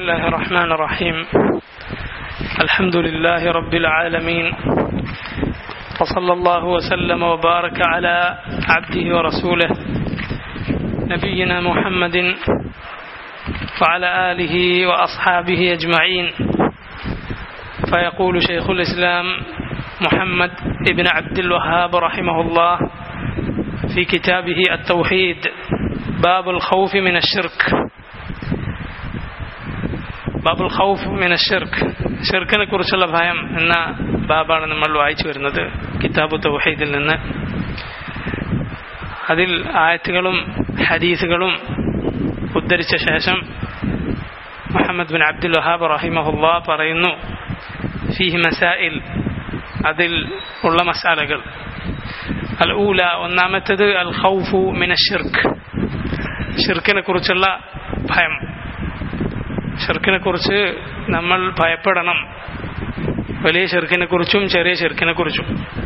الله الرحمن الرحيم الحمد لله رب العالمين وصلى الله وسلم وبارك على عبده ورسوله نبينا محمد وعلى آله وأصحابه أجمعين فيقول شيخ الإسلام محمد بن عبد الوهاب رحمه الله في كتابه التوحيد باب الخوف من الشرك ബാബുൽ ഖൗഫ് മിന ഷിർക്ക് ഷിർക്കിനെ കുറിച്ചുള്ള ഭയം എന്ന ബാബാണ് നമ്മൾ വായിച്ചു വരുന്നത് കിതാബു തൗഹീദിൽ നിന്ന് അതിൽ ആയത്തുകളും ഹദീസുകളും ഉദ്ധരിച്ച ശേഷം മുഹമ്മദ് ബിൻ അബ്ദുൽ വഹാബ് റഹിമഹുല്ല പറയുന്നു ഫീഹി മസായിൽ അതിൽ ഉള്ള മസാലകൾ അൽ ഊല ഒന്നാമത്തേത് അൽ ഖൗഫു മിന ഷിർക്ക് ഷിർക്കിനെ കുറിച്ചുള്ള ഭയം ഷിർക്കിനെ കുറിച്ച് നമ്മൾ ഭയപ്പെടണം വലിയ ഷിർക്കിനെ കുറിച്ചും ചെറിയ ഷിർക്കിനെ കുറിച്ചും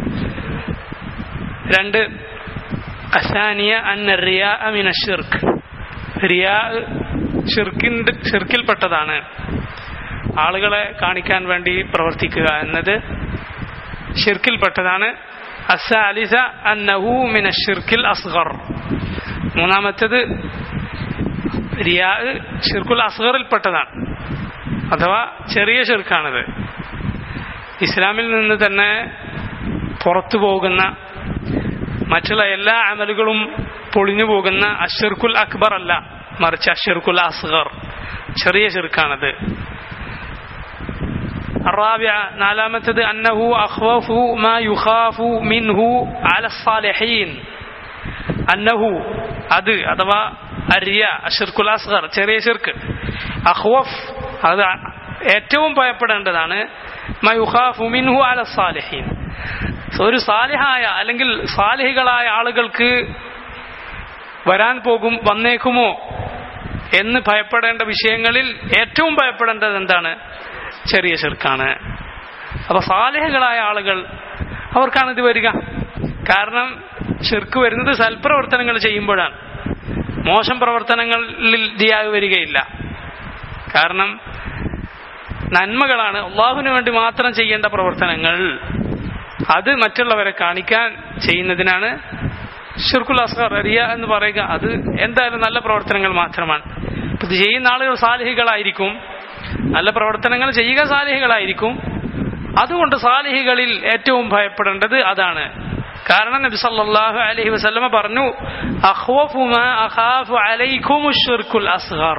രണ്ട് അസാനിയ അന്ന റിയാ അമിന ഷിർക്ക് റിയാ ഷിർക്കിൻ്റെ ഷിർക്കിൽപ്പെട്ടതാണ് ആളുകളെ കാണിക്കാൻ വേണ്ടി പ്രവർത്തിക്കുക എന്നത് ഷിർക്കിൽപ്പെട്ടതാണ് അസാലിസ അന്നഹു മിന ഷിർക്കിൽ അസ്ഗർ മൂന്നാമത്തേത് റിയാ ഷിർക്കുൽ അസ്ഗറിൽപ്പെട്ടതാണ് അഥവാ ചെറിയ ഷിർക്കാണിത് ഇസ്ലാമിൽ നിന്ന് തന്നെ പുറത്തു പോകുന്ന മറ്റുള്ള എല്ലാ അമലുകളും പൊളിഞ്ഞു പോകുന്ന അഷിർക്കുൽ അക്ബർ അല്ല മറിച്ച് അഷിർക്കുൽ അസ്ഗർ ചെറിയ ഷിർക്കാണത് الرابعة نالامتد أنه أخوف ما يخاف منه على الصالحين أنه അത് അഥവാ അരിയ അഷിർക്കുൽ അസ്ഗർ ചെറിയ ഷിർക്ക് അഹ്വഫ് അത് ഏറ്റവും ഭയപ്പെടേണ്ടതാണ് മയുഖാഫു മിൻഹു അല സാലിഹീൻ ഒരു സാലിഹായ അല്ലെങ്കിൽ സാലിഹികളായ ആളുകൾക്ക് വരാൻ പോകും വന്നേക്കുമോ എന്ന് ഭയപ്പെടേണ്ട വിഷയങ്ങളിൽ ഏറ്റവും ഭയപ്പെടേണ്ടത് എന്താണ് ചെറിയ ഷിർക്കാണ് അപ്പൊ സാലിഹകളായ ആളുകൾ അവർക്കാണ് ഇത് വരിക കാരണം ഷിർക്ക് വരുന്നത് സൽപ്രവർത്തനങ്ങൾ ചെയ്യുമ്പോഴാണ് മോശം പ്രവർത്തനങ്ങളിൽ ദിയാവ് വരികയില്ല കാരണം നന്മകളാണ് അള്ളാഹുവിന് വേണ്ടി മാത്രം ചെയ്യേണ്ട പ്രവർത്തനങ്ങൾ അത് മറ്റുള്ളവരെ കാണിക്കാൻ ചെയ്യുന്നതിനാണ് ഷിർക്കുൽ അസ്ഹർ റിയ എന്ന് പറയുക അത് എന്തായാലും നല്ല പ്രവർത്തനങ്ങൾ മാത്രമാണ് ഇത് ചെയ്യുന്ന ആളുകൾ സാലിഹികളായിരിക്കും നല്ല പ്രവർത്തനങ്ങൾ ചെയ്യുക സാലിഹികളായിരിക്കും അതുകൊണ്ട് സാലിഹികളിൽ ഏറ്റവും ഭയപ്പെടേണ്ടത് അതാണ് കാരണം നബി സല്ലല്ലാഹു അലൈഹി വസല്ലമ പറഞ്ഞു അഖ്വഫു മാ അഖാഫു അലൈക്കും അശ്ശിർക്കുൽ അസ്ഗർ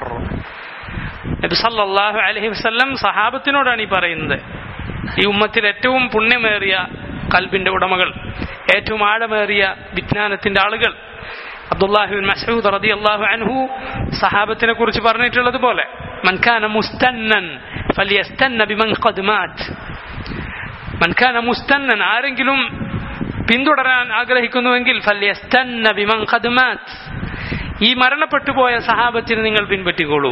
നബി സല്ലല്ലാഹു അലൈഹി വസല്ലം സഹാബത്തിനോടാണ് ഈ പറയുന്നത് ഈ ഉമ്മത്തിൽ ഏറ്റവും പുണ്യമേറിയ കൽബിന്റെ ഉടമകൾ ഏറ്റവും ആഴമേറിയ വിജ്ഞാനത്തിന്റെ ആളുകൾ അബ്ദുല്ലാഹിബിൻ മസൂദ് റളിയല്ലാഹു അൻഹു സഹാബത്തിനെ കുറിച്ച് പറഞ്ഞിട്ടുള്ളത് പോലെ മൻകാന മുസ്തന്നൻ ഫലിയസ്തന്ന ബിമൻ ഖദ് മാത് മൻകാന മുസ്തന്നൻ ആരെങ്കിലും പിന്തുടരാൻ ആഗ്രഹിക്കുന്നുവെങ്കിൽ ഫല്യസ്തന്ന ബിമൻ ഖദ് മാത് ഈ മരണപ്പെട്ടു പോയ സഹാബത്തിന് നിങ്ങൾ പിൻപറ്റിക്കോളൂ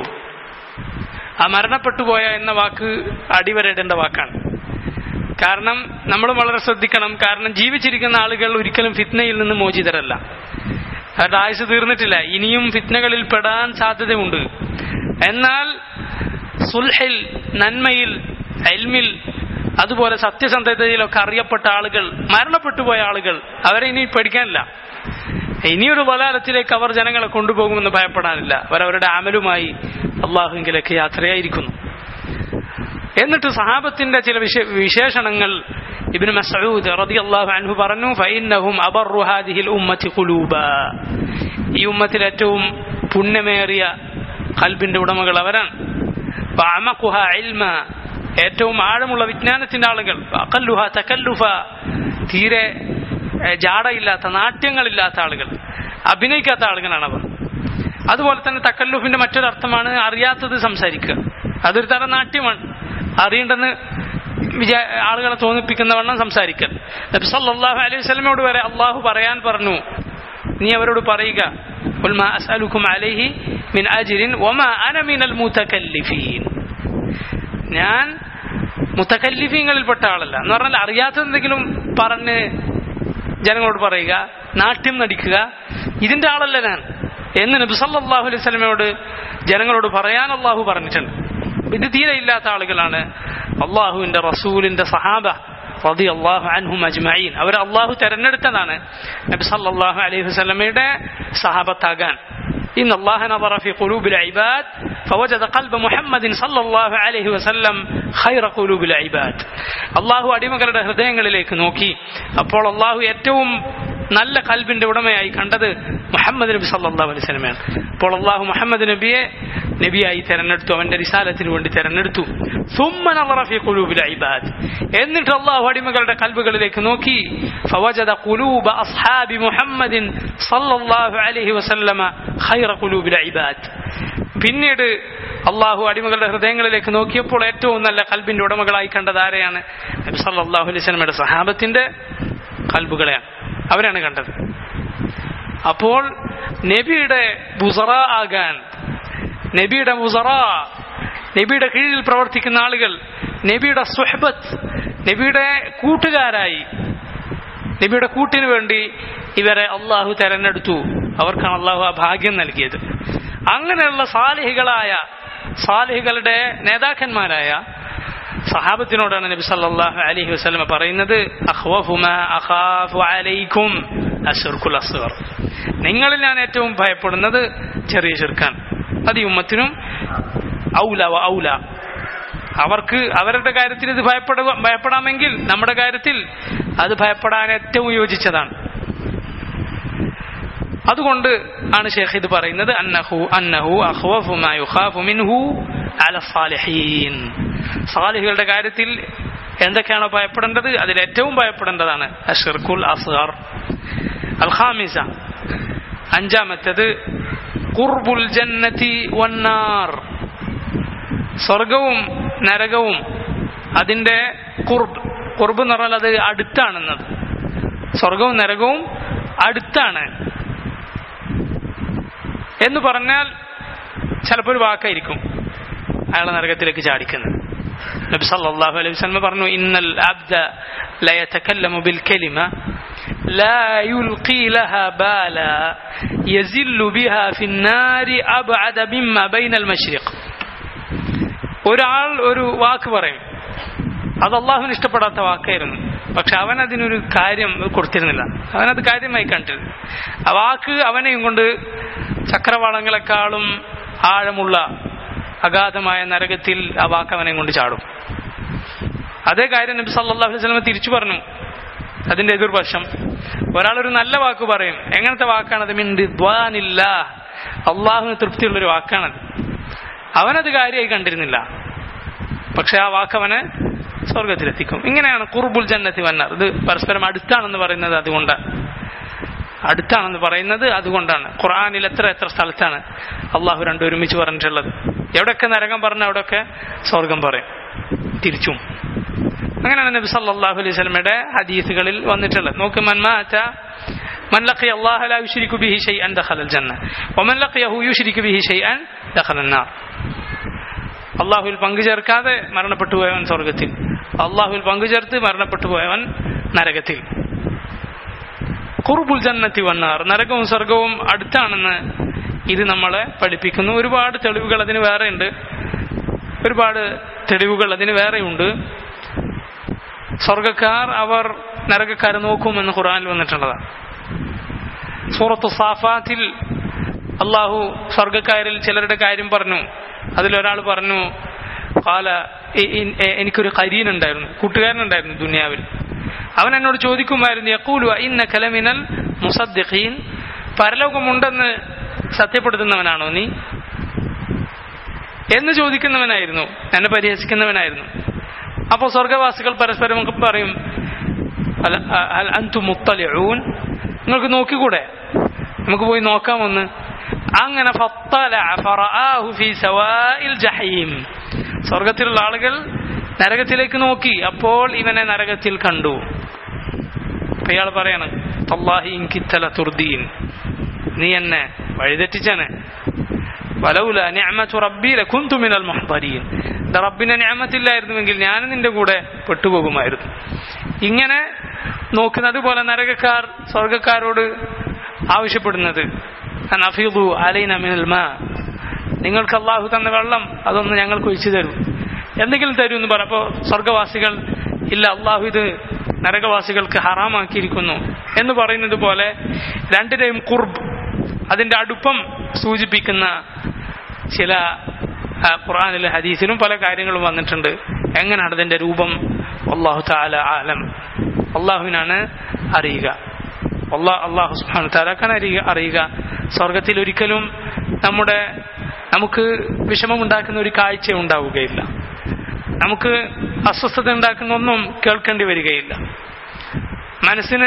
ആ മരണപ്പെട്ടു പോയ എന്ന വാക്ക് അടിവരയിടേണ്ട വാക്കാണ് കാരണം നമ്മൾ വളരെ ശ്രദ്ധിക്കണം കാരണം ജീവിച്ചിരിക്കുന്ന ആളുകൾ ഒരിക്കലും ഫിത്നയിൽ നിന്ന് മോചിതരല്ല അവരുടെ ആയുസ് തീർന്നിട്ടില്ല ഇനിയും ഫിത്നകളിൽ പെടാൻ സാധ്യതയുണ്ട് എന്നാൽ സുൽഹിൽ നന്മയിൽ എൽമിൽ അതുപോലെ സത്യസന്ധതയിലൊക്കെ അറിയപ്പെട്ട ആളുകൾ മരണപ്പെട്ടു പോയ ആളുകൾ അവരെ ഇനി പേടിക്കാനില്ല ഇനിയൊരു വലാലത്തിലേക്ക് അവർ ജനങ്ങളെ കൊണ്ടുപോകുമെന്ന് ഭയപ്പെടാനില്ല അവരവരുടെ അമലുമായി അള്ളാഹുങ്കിലേക്ക് യാത്രയായിരിക്കുന്നു എന്നിട്ട് സഹാബത്തിന്റെ ചില വിശേഷണങ്ങൾ ഇബ്നു മസ്ഊദ് റളിയല്ലാഹു അൻഹു പറഞ്ഞു ഫഇന്നഹും അബറു ഹാദിഹിൽ ഉമ്മത്തി ഖുലൂബ ഈ ഉമ്മത്തിൽ ഏറ്റവും പുണ്യമേറിയ കൽബിന്റെ ഉടമകൾ അവരാണ് വഅമഖുഹ ഇൽമ ഏറ്റവും ആഴമുള്ള വിജ്ഞാനത്തിന്റെ ആളുകൾ അക്കല്ലുഹ തക്കല്ലുഫ തീരെ ജാടയില്ലാത്ത നാട്യങ്ങളില്ലാത്ത ആളുകൾ അഭിനയിക്കാത്ത ആളുകളാണ് അവർ അതുപോലെ തന്നെ തക്കല്ലുഫിന്റെ മറ്റൊരു അർത്ഥമാണ് അറിയാത്തത് സംസാരിക്കുക അതൊരു തരം നാട്യമാണ് അറിയേണ്ടെന്ന് വിചാ ആളുകളെ തോന്നിപ്പിക്കുന്ന വണ്ണം സംസാരിക്കൽ നബി സല്ലല്ലാഹു അലൈഹി വസല്ലമയോട് വരെ അള്ളാഹു പറയാൻ പറഞ്ഞു നീ അവരോട് പറയുക ഖുൽ മാ അസ്അലുക്കും അലൈഹി മിൻ അജ്രിൻ വമാ അന മിനൽ മുതകല്ലിഫീൻ ഞാൻ മുത്തക്കല്ലിഫീങ്ങളിൽപ്പെട്ട ആളല്ല എന്ന് പറഞ്ഞാൽ അറിയാത്തത് എന്തെങ്കിലും പറഞ്ഞ് ജനങ്ങളോട് പറയുക നാട്യം നടിക്കുക ഇതിന്റെ ആളല്ല ഞാൻ എന്ന് നബി സല്ലല്ലാഹു അലൈഹി വസല്ലമയോട് ജനങ്ങളോട് പറയാൻ അള്ളാഹു പറഞ്ഞിട്ടുണ്ട് ഇത് തീരെ ഇല്ലാത്ത ആളുകളാണ് അള്ളാഹുവിന്റെ റസൂലിന്റെ സഹാബ റതി അള്ളാഹു അൻഹും അജ്മഈൻ അവർ അള്ളാഹു തെരഞ്ഞെടുത്തതാണ് നബി സല്ലല്ലാഹു അലൈഹി വസല്ലമയുടെ സഹാബത്താകാൻ إن الله نظر في قلوب العباد فوجد قلب محمد صلى الله عليه وسلم خير قلوب العباد അള്ളാഹു അടിമകളുടെ ഹൃദയങ്ങളിലേക്ക് നോക്കി അപ്പോൾ അള്ളാഹു ഏറ്റവും നല്ല കൽബിന്റെ ഉടമയായി കണ്ടത് മുഹമ്മദ് നബി സല്ലല്ലാഹു അലൈഹി വസല്ലമയാണ് അപ്പോൾ അള്ളാഹു മുഹമ്മദ് നബിയെ നബിയായി തെരഞ്ഞെടുത്തു അവന്റെ റിസാലത്തിന് വേണ്ടി തെരഞ്ഞെടുത്തു ثم نظر في قلوب العباد എന്നിട്ട് അള്ളാഹു അടിമകളുടെ കൽബുകളിലേക്ക് നോക്കി فوجد قلوب أصحاب محمد صلى الله عليه وسلم خير قلوب العباد പിന്നീട് അള്ളാഹു അടിമകളുടെ ഹൃദയങ്ങളിലേക്ക് നോക്കിയപ്പോൾ ഏറ്റവും നല്ല കൽബിന്റെ ഉടമകളായി കണ്ടത് ആരെയാണ് നബി സല്ലല്ലാഹു അലൈഹി വസല്ലമയുടെ സഹാബത്തിന്റെ കൽബുകളെയാണ് അവരാണ് കണ്ടത് അപ്പോൾ നബിയുടെ ബുസറ ആകാൻ നബിയുടെ ബുസറ നബിയുടെ കീഴിൽ പ്രവർത്തിക്കുന്ന ആളുകൾ നബിയുടെ സുഹബത്ത് നബിയുടെ കൂട്ടുകാരായി നബിയുടെ കൂട്ടിന് വേണ്ടി ഇവരെ അള്ളാഹു തെരഞ്ഞെടുത്തു അവർക്കാണ് അള്ളാഹു ആ ഭാഗ്യം നൽകിയത് അങ്ങനെയുള്ള സാലിഹികളായ സാലിഹികളുടെ നേതാക്കന്മാരായ സഹാബത്തിനോടാണ് നബി സല്ലല്ലാഹു അലൈഹി വസല്ലമ പറയുന്നത് അഖ്വഫു മാ അഖാഫു അലൈക്കും അശ്ർക്കുൽ അസ്ഗർ നിങ്ങളിൽ ഞാൻ ഏറ്റവും ഭയപ്പെടുന്നത് ചെറിയ ശിർക്കാണ് അത് ഈ ഉമ്മത്തിനും ഔല വ ഔല അവർക്ക് അവരുടെ കാര്യത്തിൽ ഇത് ഭയപ്പെടുക ഭയപ്പെടാമെങ്കിൽ നമ്മുടെ കാര്യത്തിൽ അത് ഭയപ്പെടാൻ ഏറ്റവും യോജിച്ചതാണ് അതുകൊണ്ട് ആണ് ഷേഖ് ഇത് പറയുന്നത് അന്നഹു അന്നഹു അഖ്വഫു മാ യുഖാഫു മിൻഹു അല സാലിഹീൻ സാലിഹുകളുടെ കാര്യത്തിൽ എന്തൊക്കെയാണോ ഭയപ്പെടേണ്ടത് അതിൽ ഏറ്റവും ഭയപ്പെടേണ്ടതാണ് അഷിർക്കുൽ അസ്ഗർ അൽ ഖാമിസ അഞ്ചാമത്തേത് ഖുർബുൽ ജന്നതി വന്നാർ സ്വർഗവും നരകവും അതിന്റെ കുർബ് കുർബ് എന്ന് പറഞ്ഞാൽ അത് അടുത്താണെന്നത് സ്വർഗവും നരകവും അടുത്താണ് എന്ന് പറഞ്ഞാൽ ചിലപ്പോൾ ഒരു വാക്കായിരിക്കും അയാളെ നരകത്തിലേക്ക് ചാടിക്കുന്നത് നബി സല്ലല്ലാഹു അലൈഹി വസല്ലം പറഞ്ഞു ഇന്നൽ അബ്ദ ലയതകല്ലമു ബിൽ കലിമ لا يلقي لها بالا يزل بها في النار أبعد مما بين المشرق ഒരാൾ ഒരു വാക്ക് പറയും അത് അള്ളാഹുവിന് ഇഷ്ടപ്പെടാത്ത വാക്കായിരുന്നു പക്ഷെ അവൻ അതിനൊരു കാര്യം കൊടുത്തിരുന്നില്ല അവനത് കാര്യമായി കണ്ടിരുന്നു ആ വാക്ക് അവനെയും കൊണ്ട് ചക്രവാളങ്ങളെക്കാളും ആഴമുള്ള അഗാധമായ നരകത്തിൽ ആ വാക്ക് അവനെ കൊണ്ട് ചാടും അതേ കാര്യം നബി സല്ലല്ലാഹു അലൈഹി വസല്ലം തിരിച്ചു പറഞ്ഞു അതിന്റെ എതിർവശം ഒരാളൊരു നല്ല വാക്ക് പറയും എങ്ങനത്തെ വാക്കാണത് മിൻ റിദ്വാനില്ല അള്ളാഹുവിന് തൃപ്തിയുള്ളൊരു വാക്കാണത് അവനത് കാര്യമായി കണ്ടിരുന്നില്ല പക്ഷെ ആ വാക്ക് അവനെ സ്വർഗത്തിലെത്തിക്കും ഇങ്ങനെയാണ് കുർബുൽ ജന്നത്തി വന്നാർ ഇത് പരസ്പരം അടുത്താണെന്ന് പറയുന്നത് അതുകൊണ്ടാണ് അടുത്താണെന്ന് പറയുന്നത് അതുകൊണ്ടാണ് ഖുർആാനിൽ എത്ര എത്ര സ്ഥലത്താണ് അള്ളാഹു രണ്ടും ഒരുമിച്ച് പറഞ്ഞിട്ടുള്ളത് എവിടെയൊക്കെ നരകം പറഞ്ഞ അവിടെയൊക്കെ സ്വർഗം പറയും തിരിച്ചും അങ്ങനെയാണ് നബി സല്ലല്ലാഹു അലൈഹി വസല്ലമയുടെ ഹദീസുകളിൽ വന്നിട്ടുള്ളത് നോക്ക് മൻമാറ്റ من لقي الله لا يشرك به شيئا دخل الجنة ومن لقيه يشرك به شيئا دخل النار അള്ളാഹുവിൽ പങ്കു ചേർക്കാതെ മരണപ്പെട്ടു പോയവൻ സ്വർഗത്തിൽ അള്ളാഹുവിൽ പങ്കു ചേർത്ത് മരണപ്പെട്ടു പോയവൻ നരകത്തിൽ കുർബുൽ ജന്നത്തി വന്നാർ നരകവും സ്വർഗവും അടുത്താണെന്ന് ഇത് നമ്മളെ പഠിപ്പിക്കുന്നു ഒരുപാട് തെളിവുകൾ അതിന് വേറെ ഉണ്ട് ഒരുപാട് തെളിവുകൾ അതിന് വേറെയുണ്ട് സ്വർഗക്കാർ അവർ നരകക്കാരെ നോക്കുമെന്ന് ഖുർആനിൽ വന്നിട്ടുള്ളതാണ് സൂറത്തു സാഫാത്തിൽ അള്ളാഹു സ്വർഗക്കാരിൽ ചിലരുടെ കാര്യം പറഞ്ഞു അതിലൊരാൾ പറഞ്ഞു കാല എനിക്കൊരു കരീൻ ഉണ്ടായിരുന്നു കൂട്ടുകാരനുണ്ടായിരുന്നു ദുനിയാവിൽ അവൻ എന്നോട് ചോദിക്കുമായിരുന്നു യക്കൂലു ഇന്ന കലമിനൽ മുസദ്ദീൻ പരലോകമുണ്ടെന്ന് സത്യപ്പെടുത്തുന്നവനാണോ നീ എന്ന് ചോദിക്കുന്നവനായിരുന്നു എന്നെ പരിഹസിക്കുന്നവനായിരുന്നു അപ്പോൾ സ്വർഗവാസികൾ പരസ്പരം പറയും അന്തു മുത്തലിഊൻ നിങ്ങൾക്ക് നോക്കിക്കൂടെ നമുക്ക് പോയി നോക്കാമൊന്ന് അങ്ങനെ ജഹീം സ്വർഗത്തിലുള്ള ആളുകൾ നരകത്തിലേക്ക് നോക്കി അപ്പോൾ ഇവനെ നരകത്തിൽ കണ്ടു അയാൾ പറയാണ് തല്ലാഹി ഇൻകിത്തല തുർദീൻ നീ എന്നെ വഴിതെറ്റിച്ചാണ് വലൗല നിഅമതു റബ്ബി ലകുന്തു മിനൽ മുഹ്ദരീൻ റബ്ബിന്റെ ഞാമത്തില്ലായിരുന്നുവെങ്കിൽ ഞാൻ നിന്റെ കൂടെ പെട്ടുപോകുമായിരുന്നു ഇങ്ങനെ നോക്കുന്നത് പോലെ നരകക്കാർ സ്വർഗക്കാരോട് ആവശ്യപ്പെടുന്നത് അലൈന മിനൽ മാ നിങ്ങൾക്ക് അള്ളാഹു തന്ന വെള്ളം അതൊന്ന് ഞങ്ങൾക്ക് ഒഴിച്ചു തരും എന്തെങ്കിലും തരൂ എന്ന് പറഞ്ഞപ്പോൾ സ്വർഗവാസികൾ ഇല്ല അള്ളാഹു ഇത് നരകവാസികൾക്ക് ഹറാമാക്കിയിരിക്കുന്നു എന്ന് പറയുന്നത് പോലെ രണ്ടിനെയും കുർബ് അതിന്റെ അടുപ്പം സൂചിപ്പിക്കുന്ന ചില ആ, ഖുർആനിലെ ഹദീസിലും പല കാര്യങ്ങളും വന്നിട്ടുണ്ട് എങ്ങനെയാണ് അതിന്റെ രൂപം അള്ളാഹു താല ആലം അള്ളാഹുവിനാണ് അറിയുക അള്ളാഹ് അള്ളാഹു സുബ്ഹാനഹു താലാക്കാണ് അറിയുക അറിയുക സ്വർഗത്തിൽ ഒരിക്കലും നമ്മുടെ നമുക്ക് വിഷമമുണ്ടാക്കുന്ന ഒരു കാഴ്ച ഉണ്ടാവുകയില്ല നമുക്ക് അസ്വസ്ഥത ഉണ്ടാക്കുന്ന ഒന്നും കേൾക്കേണ്ടി വരികയില്ല മനസ്സിന്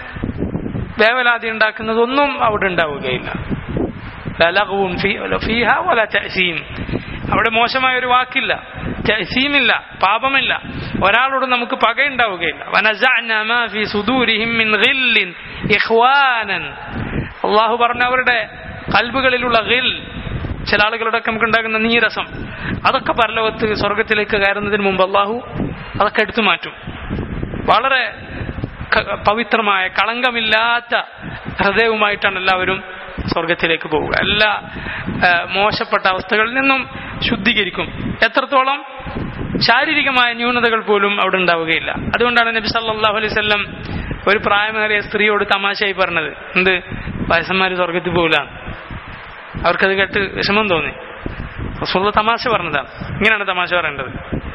വേവലാതി ഉണ്ടാക്കുന്നതൊന്നും അവിടെ ഉണ്ടാവുകയില്ല لا لغو في- فيها ولا تأثيم അവിടെ മോശമായ ഒരു വാക്കില്ല തഅസീമില്ല പാപമില്ല ഒരാളോട് നമുക്ക് പകയുണ്ടാവുകയില്ല വനസഅനാ മാ ഫീ സുദൂരിഹിം മിൻ ഗില്ലിൻ ഇഖ്വാനൻ അള്ളാഹു പറഞ്ഞ അവരുടെ കൽബുകളിലുള്ള ഗിൽ ചില ആളുകളുടെ ഒക്കെ നമുക്ക് ഉണ്ടാകുന്ന നീരസം അതൊക്കെ പരലോകത്ത് സ്വർഗത്തിലേക്ക് കയറുന്നതിന് മുമ്പ് അള്ളാഹു അതൊക്കെ എടുത്തു മാറ്റും വളരെ ക- പവിത്രമായ കളങ്കമില്ലാത്ത ഹൃദയവുമായിട്ടാണ് എല്ലാവരും സ്വർഗത്തിലേക്ക് പോവുക എല്ലാ ആ, മോശപ്പെട്ട അവസ്ഥകളിൽ നിന്നും ശുദ്ധീകരിക്കും എത്രത്തോളം ശാരീരികമായ ന്യൂനതകൾ പോലും അവിടെ ഉണ്ടാവുകയില്ല അതുകൊണ്ടാണ് നബി സല്ലല്ലാഹു അലൈഹി വസല്ലം ഒരു പ്രായമേറിയ സ്ത്രീയോട് തമാശയായി പറഞ്ഞത് എന്ത് വയസ്സന്മാര് സ്വർഗത്തിൽ പോകില്ലാണ് അവർക്കത് കേട്ട് വിഷമം തോന്നി റസൂലുള്ള തമാശ പറഞ്ഞതാണ് ഇങ്ങനെയാണ് തമാശ പറയേണ്ടത്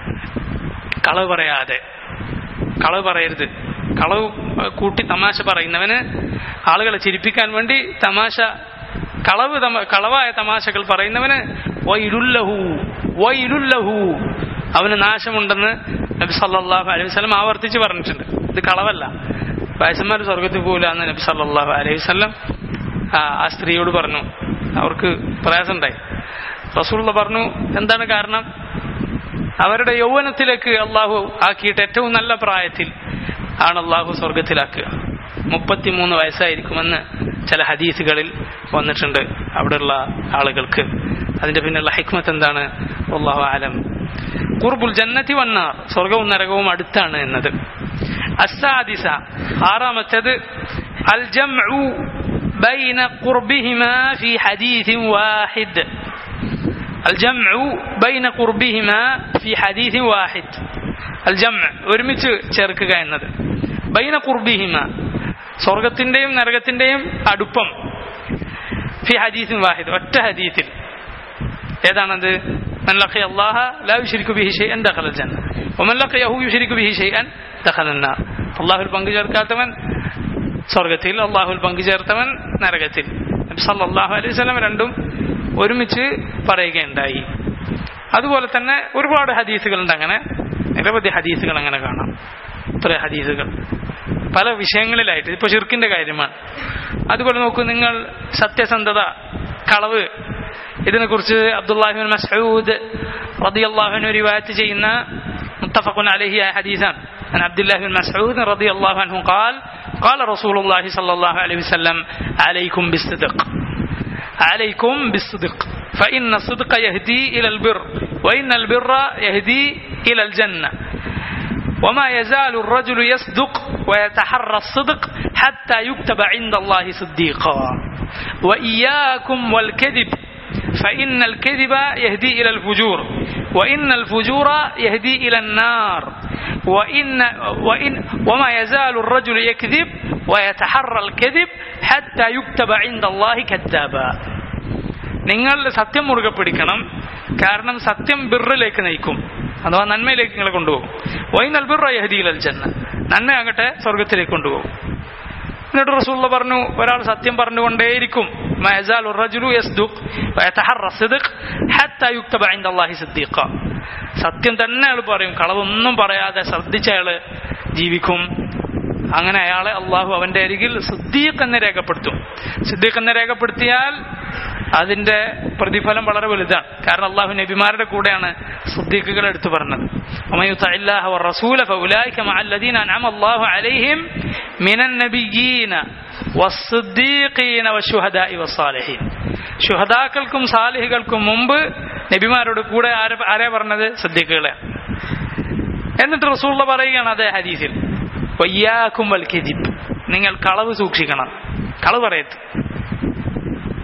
കളവ് പറയാതെ കളവ് പറയരുത് കളവ് ഏഹ്, കൂട്ടി തമാശ പറയുന്നവന് ആളുകളെ ചിരിപ്പിക്കാൻ വേണ്ടി തമാശ കളവ് തമ- കളവായ തമാശകൾ പറയുന്നവന് വൈലുല്ലഹു വൈലുല്ലഹു അവന് നാശമുണ്ടെന്ന് നബി സല്ലല്ലാഹു അലൈഹി വസല്ലം ആവർത്തിച്ച് പറഞ്ഞിട്ടുണ്ട് ഇത് കളവല്ല വയസ്സന്മാർ സ്വർഗത്തിൽ പോകില്ല എന്ന് നബി സല്ലല്ലാഹു അലൈഹി വസല്ലം ആ ആ സ്ത്രീയോട് പറഞ്ഞു അവർക്ക് പ്രയാസമുണ്ടായി റസൂള്ള പറഞ്ഞു എന്താണ് കാരണം അവരുടെ യൗവനത്തിലേക്ക് അള്ളാഹു ആക്കിയിട്ട് ഏറ്റവും നല്ല പ്രായത്തിൽ ആണ് അള്ളാഹു സ്വർഗത്തിലാക്കുക മുപ്പത്തിമൂന്ന് വയസ്സായിരിക്കുമെന്ന് ചില ഹദീസുകളിൽ വന്നിട്ടുണ്ട് അവിടെയുള്ള ആളുകൾക്ക് അതിന്റെ പിന്നിലുള്ള ഹിക്മത്ത് എന്താണ് അള്ളാഹു ആലം കുർബുൽ ജന്നത്തി വന്നാർ സ്വർഗവും നരകവും അടുത്താണ് എന്നത് അസാദിസ ആറാമത്തേത് അൽ ജംഉ ബൈന ഖുർബിഹിമാ ഫി ഹദീസിൻ വാഹിദ് الجمع بين قربهما في حديث واحد الجمع ഒരുമിച്ച് ചേർക്കുക എന്നത് ബൈന കുർബിഹിമ സ്വർഗത്തിന്റെയും നരകത്തിന്റെയും അടുപ്പം ഫി ഹദീസിൻ വാഹിദ് ഒറ്റ ഹദീസിൽ ഏതാണത് من لقي الله لا يشرك به شيئا دخل الجنة ومن لقيه يشرك به شيئا دخل النار അള്ളാഹുൽ പങ്കു ചേർക്കാത്തവൻ സ്വർഗത്തിൽ അള്ളാഹുൽ പങ്കു ചേർത്തവൻ നരകത്തിൽ നബി സല്ലല്ലാഹു അലൈഹി വസല്ലം രണ്ടും ഒരുമിച്ച് പറയുകയുണ്ടായി അതുപോലെ തന്നെ ഒരുപാട് ഹദീസുകളുണ്ട് അങ്ങനെ നിരവധി ഹദീസുകൾ അങ്ങനെ കാണാം ഇത്ര ഹദീസുകൾ പല വിഷയങ്ങളിലായിട്ട് ഇപ്പൊ ഷിർക്കിന്റെ കാര്യമാണ് അതുപോലെ നോക്കൂ നിങ്ങൾ സത്യസന്ധത കളവ് ഇതിനെക്കുറിച്ച് അബ്ദുല്ലാഹിബിൻ മസ്ഊദ് റളിയല്ലാഹു അൻഹു റിവായത്ത് ചെയ്യുന്ന മുത്തഫഖുൻ അലൈഹി ആയ ഹദീസാണ് عن عبد الله بن مسعود رضي الله عنه قال قال رسول الله صلى الله عليه وسلم عليكم بالصدق عليكم بالصدق فإن الصدق يهدي إلى البر وإن البر يهدي إلى الجنة وما يزال الرجل يصدق ويتحرى الصدق حتى يكتب عند الله صديقا وإياكم والكذب فإن الكذب يهدي إلى الفجور وإن الفجور يهدي إلى النار وإن وإن وما يزال الرجل يكذب ويتحرى الكذب حتى يكتب عند الله كذابا നിങ്ങൾ സത്യം മുറുകെ പിടിക്കണം കാരണം സത്യം ബിറിലേക്ക് നയിക്കും അഥവാ നന്മയിലേക്ക് നിങ്ങളെ കൊണ്ടുപോകും വൈനൽ ബിറ യഹദിയിൽ ജന്ന നന്മയാകട്ടെ സ്വർഗത്തിലേക്ക് കൊണ്ടുപോകും എന്നിട്ട് റസൂള്ള പറഞ്ഞു ഒരാൾ സത്യം പറഞ്ഞുകൊണ്ടേയിരിക്കും മയസാൽ الرجل يصدق ويتحرى الصدق حتى يكتب عند الله صديقا സത്യം തന്നെ അയാൾ പറയും കളവൊന്നും പറയാതെ ശ്രദ്ധിച്ച അയാള് ജീവിക്കും അങ്ങനെ അയാളെ അള്ളാഹു അവന്റെ അരികിൽ സിദ്ദീഖ് എന്ന് രേഖപ്പെടുത്തും സിദ്ദീഖ് എന്ന് രേഖപ്പെടുത്തിയാൽ അതിന്റെ പ്രതിഫലം വളരെ വലുതാണ് കാരണം അള്ളാഹു നബിമാരുടെ കൂടെയാണ് സിദ്ദീഖുകൾ എടുത്തു പറഞ്ഞത് ومن يطع الله والرسول فأولئك مع الذين أنعم الله عليهم من النبيين والصديقين والشهداء والصالحين ശുഹദാക്കൾക്കും സാലിഹികൾക്കും മുമ്പ് നബിമാരോട് കൂടെ ആരെ ആരെ പറഞ്ഞത് സിദ്ദീഖുകളെ എന്നിട്ട് റസൂള്ള പറയുകയാണ് അതേ ഹദീസിൽ വയ്യാക്കും വൽ കെജിബ് നിങ്ങൾ കളവ് സൂക്ഷിക്കണം കളവ് പറയത്ത്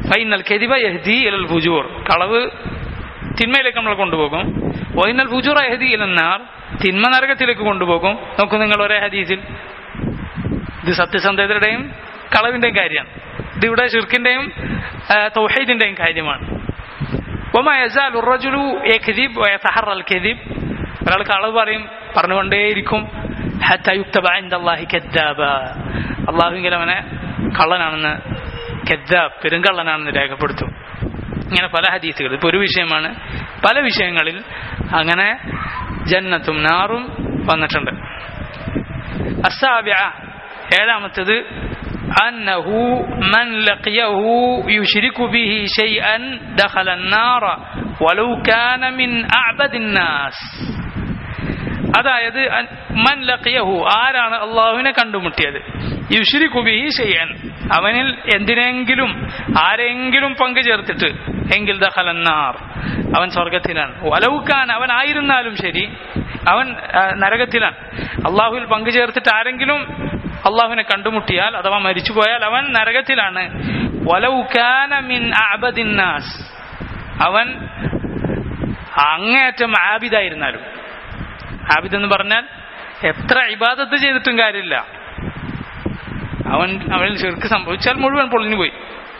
ഫൈനൽ കെതിബ യഹ്ദി ഇലൽ ഫുജൂർ കളവ് തിന്മയിലേക്ക് നമ്മളെ കൊണ്ടുപോകും വൈനൽ ഫുജൂർ യഹ്ദി ഇലന്നാർ തിന്മ നരകത്തിലേക്ക് കൊണ്ടുപോകും നോക്കൂ നിങ്ങൾ ഒരേ ഹദീസിൽ ഇത് സത്യസന്ധതയുടെയും കളവിന്റെയും കാര്യമാണ് ഇതിവിടെ ഷിർക്കിന്റെയും തൗഹീദിന്റെയും കാര്യമാണ് وما يزال الرجل يكذب ويتحرى الكذب ഒരാൾ കളവ് പറയും പറഞ്ഞുകൊണ്ടേയിരിക്കും حتى يكتب عند الله كذابا അള്ളാഹുവിൽ അവനെ കള്ളനാണെന്ന് കെദ്ദാബ് പെരുങ്കള്ളനാണെന്ന് രേഖപ്പെടുത്തും ഇങ്ങനെ പല ഹദീസുകൾ ഇപ്പൊ ഒരു വിഷയമാണ് പല വിഷയങ്ങളിൽ അങ്ങനെ ജന്നത്തും നാറും വന്നിട്ടുണ്ട് അസാബ്യ ഏഴാമത്തത് أنه من لقيه يشرك به شيئا دخل النار ولو كان من أعبد الناس അതായത് മൻ ലഖിയഹു ആരാണ് അള്ളാഹുവിനെ കണ്ടുമുട്ടിയത് യുഷിരിക്കു ബിഹി ചെയ്യാൻ അവനിൽ എന്തിനെങ്കിലും ആരെങ്കിലും പങ്കു ചേർത്തിട്ട് എങ്കിൽ ദഹലന്നാർ അവൻ സ്വർഗത്തിലാണ് വലവുക്കാൻ അവൻ ആയിരുന്നാലും ശരി അവൻ ആ, നരകത്തിലാണ് അള്ളാഹുവിൽ പങ്കു ചേർത്തിട്ട് ആരെങ്കിലും അള്ളാഹുവിനെ കണ്ടുമുട്ടിയാൽ അഥവാ മരിച്ചുപോയാൽ അവൻ നരകത്തിലാണ് വലവുക്കാന മിൻ അബദിന്നാസ് അവൻ അങ്ങേയറ്റം ആബിദായിരുന്നാലും ആബിദ് എന്ന് പറഞ്ഞാൽ എത്ര ഇബാദത്ത് ചെയ്തിട്ടും കാര്യമില്ല അവൻ അവനിൽ ചെറുക്ക് സംഭവിച്ചാൽ മുഴുവൻ പൊളിഞ്ഞു പോയി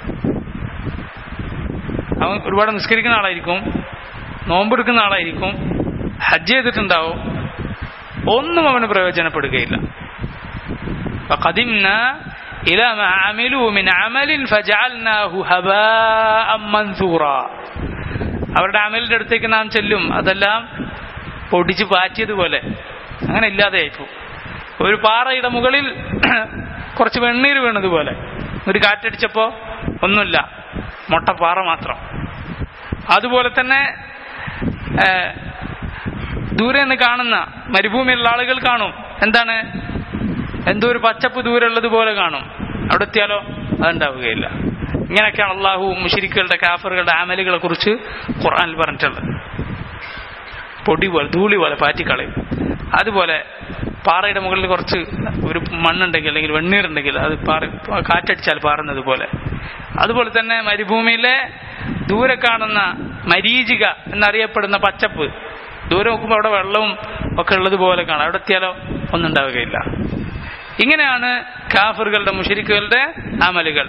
അവൻ ഒരുപാട് നിസ്കരിക്കുന്ന ആളായിരിക്കും നോമ്പെടുക്കുന്ന ആളായിരിക്കും ഹജ്ജ് ചെയ്തിട്ടുണ്ടാവും ഒന്നും അവന് പ്രയോജനപ്പെടുകയില്ല فقدمنا إلى ما عملوا من عمل فجعلناه هباء منثورا അവരുടെ അമലിന്റെ അടുത്തേക്ക് നാം ചെല്ലും അതെല്ലാം പൊടിച്ച് പാറ്റിയതുപോലെ അങ്ങനെ ഇല്ലാതെയായിപ്പോ ഒരു പാറയുടെ മുകളിൽ കുറച്ച് വെണ്ണീര് വീണതുപോലെ ഒരു കാറ്റടിച്ചപ്പോ ഒന്നുമില്ല മൊട്ടപ്പാറ മാത്രം അതുപോലെ തന്നെ ഏഹ്, ദൂരെ നിന്ന് കാണുന്ന മരുഭൂമിയിലുള്ള ആളുകൾ കാണും എന്താണ് എന്തോ ഒരു പച്ചപ്പ് ദൂരെ ഉള്ളതുപോലെ കാണും അവിടെ എത്തിയാലോ അതുണ്ടാവുകയില്ല ഇങ്ങനെയൊക്കെയാണ് അള്ളാഹു മുഷിരിക്കുകളുടെ കാഫറുകളുടെ ആമലുകളെ കുറിച്ച് ഖുർആനിൽ പറഞ്ഞിട്ടുള്ളത് പൊടി പോലെ ധൂളി പോലെ പാറ്റിക്കളയും അതുപോലെ പാറയുടെ മുകളിൽ കുറച്ച് ഒരു മണ്ണുണ്ടെങ്കിൽ അല്ലെങ്കിൽ വെണ്ണീറുണ്ടെങ്കിൽ അത് പാറ കാറ്റടിച്ചാൽ പാറുന്നത് പോലെ അതുപോലെ തന്നെ മരുഭൂമിയിലെ ദൂരെ കാണുന്ന മരീചിക എന്നറിയപ്പെടുന്ന പച്ചപ്പ് ദൂരെ നോക്കുമ്പോൾ അവിടെ വെള്ളവും ഒക്കെ ഉള്ളതുപോലെ കാണാം അവിടെ എത്തിയാലോ ഒന്നും ഉണ്ടാവുകയില്ല ഇങ്ങനെയാണ് കാഫറുകളുടെ മുഷരിക്കുകളുടെ അമലുകൾ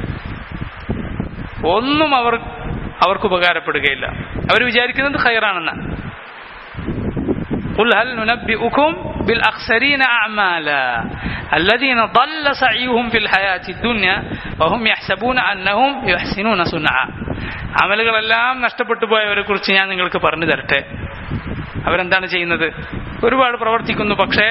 ഒന്നും അവർ അവർക്ക് ഉപകാരപ്പെടുകയില്ല അവർ വിചാരിക്കുന്നത് ഖൈറാണെന്ന് قل هل ننبئكم بالأخسرين أعمالا الذين ضل سعيهم في الحياة الدنيا وهم يحسبون أنهم يحسنون صنعا അമലുകളെല്ലാം നഷ്ടപ്പെട്ടു പോയവരെ കുറിച്ച് ഞാൻ നിങ്ങൾക്ക് പറഞ്ഞു തരട്ടെ അവരെന്താണ് ചെയ്യുന്നത് ഒരുപാട് പ്രവർത്തിക്കുന്നു പക്ഷേ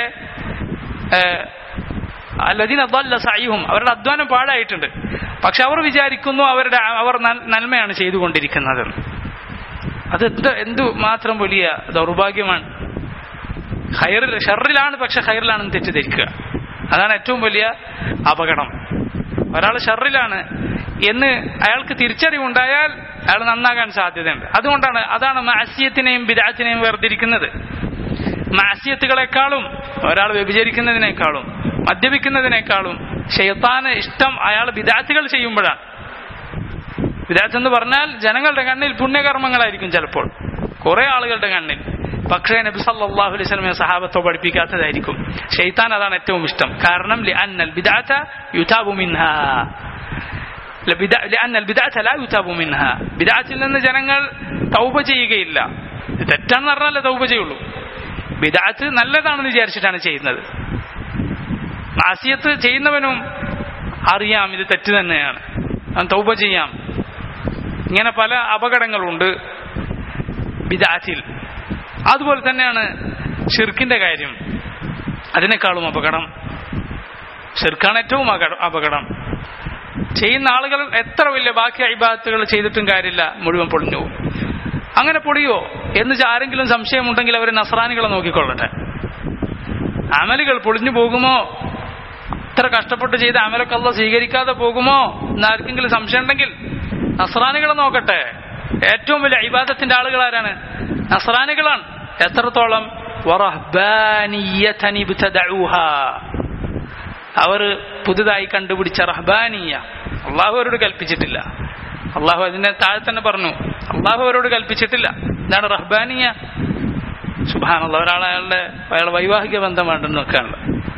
അല്ലദീന ദല്ല സയ്യുഹും അവരുടെ അധ്വാനം പാഴായിട്ടുണ്ട് പക്ഷെ അവർ വിചാരിക്കുന്നു അവരുടെ അവർ നൽ- നന്മയാണ് ചെയ്തുകൊണ്ടിരിക്കുന്നത് അത് എന്ത് എന്തു മാത്രം വലിയ ദൗർഭാഗ്യമാണ് ഹൈറിൽ ഷറിലാണ് പക്ഷെ ഹൈറിലാണെന്ന് തെറ്റിദ്ധരിക്കുക അതാണ് ഏറ്റവും വലിയ അപകടം ഒരാൾ ഷറിലാണ് എന്ന് അയാൾക്ക് തിരിച്ചറിവുണ്ടായാൽ അയാൾ നന്നാകാൻ സാധ്യതയുണ്ട് അതുകൊണ്ടാണ് അതാണ് മാസ്യത്തിനെയും ബിരാത്തിനെയും വേർതിരിക്കുന്നത് മാസ്യത്തുകളെക്കാളും ഒരാൾ വ്യഭിചരിക്കുന്നതിനേക്കാളും മദ്യപിക്കുന്നതിനേക്കാളും ഷെയ്ത്താന് ഇഷ്ടം അയാൾ വിദാത്തുകൾ ചെയ്യുമ്പോഴാണ് വിദാത്ത് എന്ന് പറഞ്ഞാൽ ജനങ്ങളുടെ കണ്ണിൽ പുണ്യകർമ്മങ്ങളായിരിക്കും ചിലപ്പോൾ കുറെ ആളുകളുടെ കണ്ണിൽ പക്ഷേ നബി സല്ലല്ലാഹു അലൈഹി വസല്ലം സഹാബത്തോ പഠിപ്പിക്കാത്തതായിരിക്കും ഷെയ്ത്താൻ അതാണ് ഏറ്റവും ഇഷ്ടം കാരണം ലിഅന്നൽ ബിദഅത യുതാബു മിൻഹാ ലബിദ- ലിഅന്നൽ ബിദഅത ലാ യുതാബു മിൻഹാ ബിദഅത്തിൽ നിന്ന് ജനങ്ങൾ തൗബ ചെയ്യുകയില്ല ഇത് തെറ്റാണെന്ന് പറഞ്ഞാലേ തൗബ ചെയ്യുള്ളൂ ബിദഅത്ത് നല്ലതാണെന്ന് വിചാരിച്ചിട്ടാണ് ചെയ്യുന്നത് മാസിയത്ത് ചെയ്യുന്നവനും അറിയാം ഇത് തെറ്റ് തന്നെയാണ് അവൻ തൗബ ചെയ്യാം ഇങ്ങനെ പല അപകടങ്ങളുണ്ട് ബിദാത്തിൽ അതുപോലെ തന്നെയാണ് ഷിർക്കിന്റെ കാര്യം അതിനേക്കാളും അപകടം ഷിർക്കാണ് ഏറ്റവും അക- അപകടം ചെയ്യുന്ന ആളുകൾ എത്ര വലിയ ബാക്കി അഭിഭാഗത്തുകൾ ചെയ്തിട്ടും കാര്യമില്ല മുഴുവൻ പൊളിഞ്ഞു പോകും അങ്ങനെ പൊളിയോ എന്ന് ച- ആരെങ്കിലും സംശയമുണ്ടെങ്കിൽ അവർ നസ്രാനികളെ നോക്കിക്കൊള്ളട്ടെ അമലുകൾ പൊളിഞ്ഞു പോകുമോ ഇത്ര കഷ്ടപ്പെട്ട് ചെയ്ത അമലൊക്കെ അല്ല സ്വീകരിക്കാതെ പോകുമോ എന്ന് ആർക്കെങ്കിലും സംശയം ഉണ്ടെങ്കിൽ നസ്രാനികളെ നോക്കട്ടെ ഏറ്റവും വലിയ ഇബാദത്തിന്റെ ആളുകൾ ആരാണ് നസ്രാനികളാണ് എത്രത്തോളം വറഹ്ബാനിയ്യതൻ ഇബ്തദഊഹാ. അവർ പുതുതായി കണ്ടുപിടിച്ച റഹ്ബാനിയ അള്ളാഹു അവരോട് കൽപ്പിച്ചിട്ടില്ല അള്ളാഹു അതിന്റെ താഴെ തന്നെ പറഞ്ഞു അള്ളാഹു അവരോട് കൽപ്പിച്ചിട്ടില്ല എന്താണ് റഹ്ബാനിയ സുബാനുള്ള ഒരാൾ അയാളുടെ അയാളുടെ വൈവാഹിക ബന്ധം വേണ്ടെന്ന് വെക്കാനുള്ള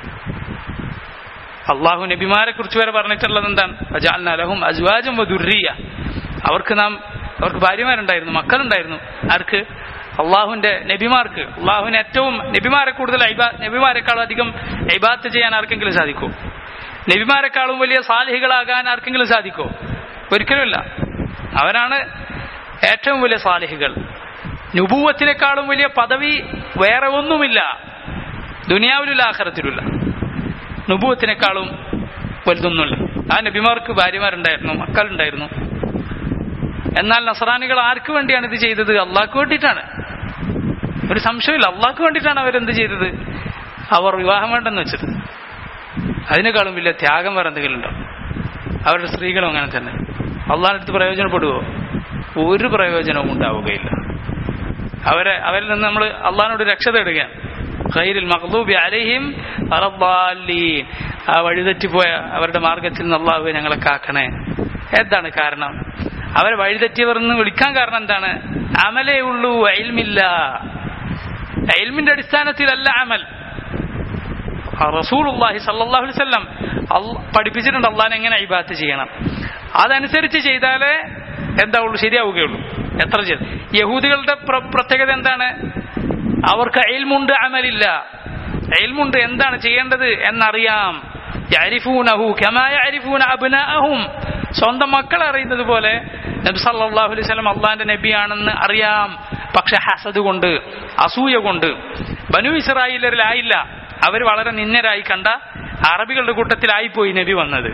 അള്ളാഹു നബിമാരെ കുറിച്ച് വരെ പറഞ്ഞിട്ടുള്ളത് എന്താണ് അജാൽ അലഹും അജ്വാജും വധുറിയ അവർക്ക് നാം അവർക്ക് ഭാര്യമാരുണ്ടായിരുന്നു മക്കളുണ്ടായിരുന്നു ആർക്ക് അള്ളാഹുവിന്റെ നബിമാർക്ക് അള്ളാഹുവിന് ഏറ്റവും നബിമാരെ കൂടുതൽ ഐബാ നബിമാരെക്കാളും അധികം ഐബാത്ത് ചെയ്യാൻ ആർക്കെങ്കിലും സാധിക്കോ നബിമാരെക്കാളും വലിയ സാലിഹികളാകാൻ ആർക്കെങ്കിലും സാധിക്കോ ഒരിക്കലുമില്ല അവരാണ് ഏറ്റവും വലിയ സാലിഹികൾ നുപൂവത്തിനേക്കാളും വലിയ പദവി വേറെ ഒന്നുമില്ല ദുനിയാവിലുള്ള ആഖിറത്തിലുള്ള നുപൂവത്തിനേക്കാളും വലുതൊന്നുമില്ല ആ നബിമാർക്ക് ഭാര്യമാരുണ്ടായിരുന്നു മക്കളുണ്ടായിരുന്നു എന്നാൽ നസറാനികൾ ആർക്ക് വേണ്ടിയാണ് ഇത് ചെയ്തത് അള്ളാഹ്ക്ക് വേണ്ടിയിട്ടാണ് ഒരു സംശയമില്ല അള്ളാഹ്ക്ക് വേണ്ടിയിട്ടാണ് അവരെന്ത് ചെയ്തത് അവർ വിവാഹം വേണ്ടെന്ന് വെച്ചത് അതിനേക്കാളും വലിയ ത്യാഗം വേറെ എന്തെങ്കിലും ഉണ്ടോ അവരുടെ സ്ത്രീകളും അങ്ങനെ തന്നെ അള്ളാഹിന്റെ അടുത്ത് പ്രയോജനപ്പെടുവോ ഒരു പ്രയോജനവും ഉണ്ടാവുകയില്ല അവരെ അവരിൽ നിന്ന് നമ്മൾ അള്ളാഹിനോട് രക്ഷ തേടുകയാണ് ഖൈരിൽ മഖ്ലൂബി അലൈഹിം വലദ്ദാലീൻ ആ വഴിതെറ്റിപ്പോയ അവരുടെ മാർഗത്തിൽ നിന്ന് അള്ളാഹുവെ ഞങ്ങളെ കാക്കണേ എന്താണ് കാരണം അവരെ വഴിതെറ്റിയവർ എന്ന് വിളിക്കാൻ കാരണം എന്താണ് അമലേ ഉള്ളൂ അയൽമില്ല അയൽമിന്റെ അടിസ്ഥാനത്തിലല്ല അമൽ റസൂലുള്ളാഹി സല്ലല്ലാഹു അലൈഹി വസല്ലം പഠിപ്പിച്ചിട്ടുണ്ട് അള്ളാഹിനെ എങ്ങനെ ഇബാത്ത് ചെയ്യണം അതനുസരിച്ച് ചെയ്താലേ എന്താ ഉള്ളൂ ശരിയാവുകയുള്ളൂ എത്ര ചെയ്ത് യഹൂദികളുടെ പ്രത്യേകത എന്താണ് അവർക്ക് അയൽമുണ്ട് അമലില്ല അയൽമുണ്ട് എന്താണ് ചെയ്യേണ്ടത് എന്നറിയാം യഅരിഫൂനഹു കമാ യഅരിഫൂന അബ്നാഅഹും സ്വന്തം മക്കൾ അറിയുന്നത് പോലെ നബി സല്ലല്ലാഹു അലൈഹി വസല്ലം അള്ളാഹിന്റെ നബിയാണെന്ന് അറിയാം പക്ഷെ ഹസദ് കൊണ്ട് അസൂയ കൊണ്ട് ബനു ഇസ്രായേലരിലായില്ല അവർ വളരെ നിന്നരായി കണ്ട അറബികളുടെ കൂട്ടത്തിലായിപ്പോയി നബി വന്നത്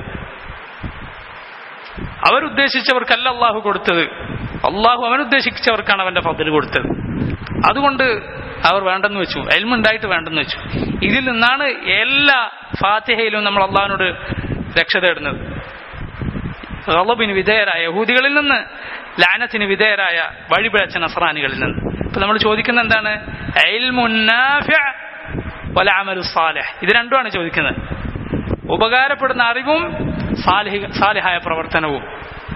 അവരുദ്ദേശിച്ചവർക്കല്ല അള്ളാഹു കൊടുത്തത് അള്ളാഹു അവനുദ്ദേശിച്ചവർക്കാണ് അവന്റെ ഫതിൽ കൊടുത്തത് അതുകൊണ്ട് അവർ വേണ്ടെന്ന് വെച്ചു എൽമുണ്ടായിട്ട് വേണ്ടെന്ന് വെച്ചു ഇതിൽ നിന്നാണ് എല്ലാ ഫാത്തിഹയിലും നമ്മൾ അള്ളാഹിനോട് രക്ഷ തേടുന്നത് റളബിന് വിധേയരായ യഹൂദികളിൽ നിന്ന് ലാനത്തിന് വിധേയരായ വഴിപിഴച്ച നസ്രാനികളിൽ നിന്ന് ഇപ്പൊ നമ്മൾ ചോദിക്കുന്ന എന്താണ് ഇത് രണ്ടുമാണ് ചോദിക്കുന്നത് ഉപകാരപ്പെടുന്ന അറിവും സാലിഹായ പ്രവർത്തനവും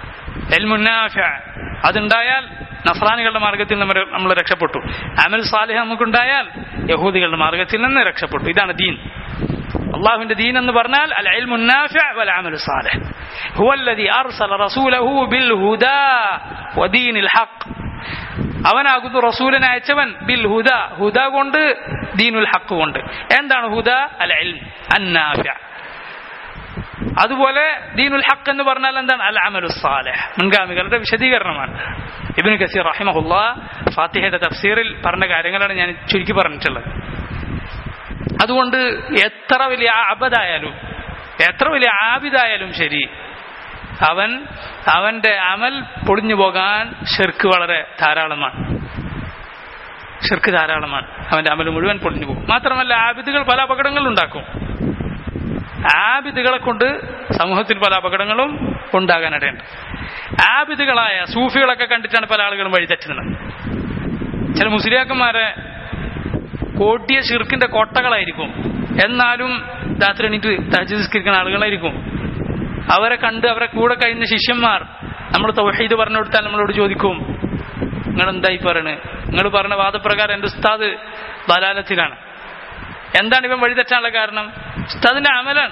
അതുണ്ടായാൽ നസ്രാനികളുടെ മാർഗത്തിൽ നമ്മൾ നമ്മൾ രക്ഷപ്പെട്ടു അമൽ സാലിഹ നമുക്കുണ്ടായാൽ യഹൂദികളുടെ മാർഗത്തിൽ നിന്ന് രക്ഷപ്പെട്ടു ഇതാണ് ദീൻ അള്ളാഹുവിന്റെ ദീൻ എന്ന് പറഞ്ഞാൽ അൽ ഇൽമു നാഫിഅ വൽ അമലു സാലിഹ് ഹുവ الذي അർസല റസൂലഹു ബിൽ ഹുദാ വദീനിൽ ഹഖ് അവനാകുന്നു റസൂലിനെ അയച്ചവൻ ബിൽ ഹുദ ഹുദ കൊണ്ട് ദീനുൽ ഹക്ക് കൊണ്ട് എന്താണ് ഹുദ അൽ ഇൽം അന്നാഫിഅ അതുപോലെ ദീനുൽ ഹക്ക് എന്ന് പറഞ്ഞാൽ എന്താണ് അൽ അമലു സാലിഹ് മുൻഗാമികളുടെ വിശദീകരണമാണ് ഇബിൻ കസീർ റഹിമഹുല്ല ഫാത്തിഹയുടെ തഫ്സീറിൽ പറഞ്ഞ കാര്യങ്ങളാണ് ഞാൻ ചുരുക്കി പറഞ്ഞിട്ടുള്ളത് അതുകൊണ്ട് എത്ര വലിയ അബദായാലും എത്ര വലിയ ആബിദായാലും ശരി അവൻ അവന്റെ അമൽ പൊളിഞ്ഞു പോകാൻ ഷെർക്ക് വളരെ ധാരാളമാണ് ഷെർക്ക് ധാരാളമാണ് അവന്റെ അമൽ മുഴുവൻ പൊളിഞ്ഞു പോകും മാത്രമല്ല ആബിദുകൾ പല അപകടങ്ങളും ഉണ്ടാക്കും ആബിദുകളെ കൊണ്ട് സമൂഹത്തിൽ പല അപകടങ്ങളും ഉണ്ടാകാനിടയുണ്ട് ആബിദുകളായ സൂഫികളൊക്കെ കണ്ടിട്ടാണ് പല ആളുകളും വഴിതെറ്റുന്നത് ചില മുസ്ലിയാക്കന്മാരെ കോട്ടിയ ഷിർക്കിന്റെ കോട്ടകളായിരിക്കും എന്നാലും രാത്രി എണീറ്റ് തഹജിസ്കരിക്കുന്ന ആളുകളായിരിക്കും അവരെ കണ്ട് അവരെ കൂടെ കഴിയുന്ന ശിഷ്യന്മാർ നമ്മൾ തൗഹീദ് പറഞ്ഞു കൊടുത്താൽ നമ്മളോട് ചോദിക്കും നിങ്ങൾ എന്തായി പറയണ് നിങ്ങൾ പറഞ്ഞ വാദപ്രകാരം എന്റെ ഉസ്താദ് ബലാലത്തിലാണ് എന്താണ് ഇവൻ വഴിതെറ്റാനുള്ള കാരണം ഉസ്താദിന്റെ അമലാണ്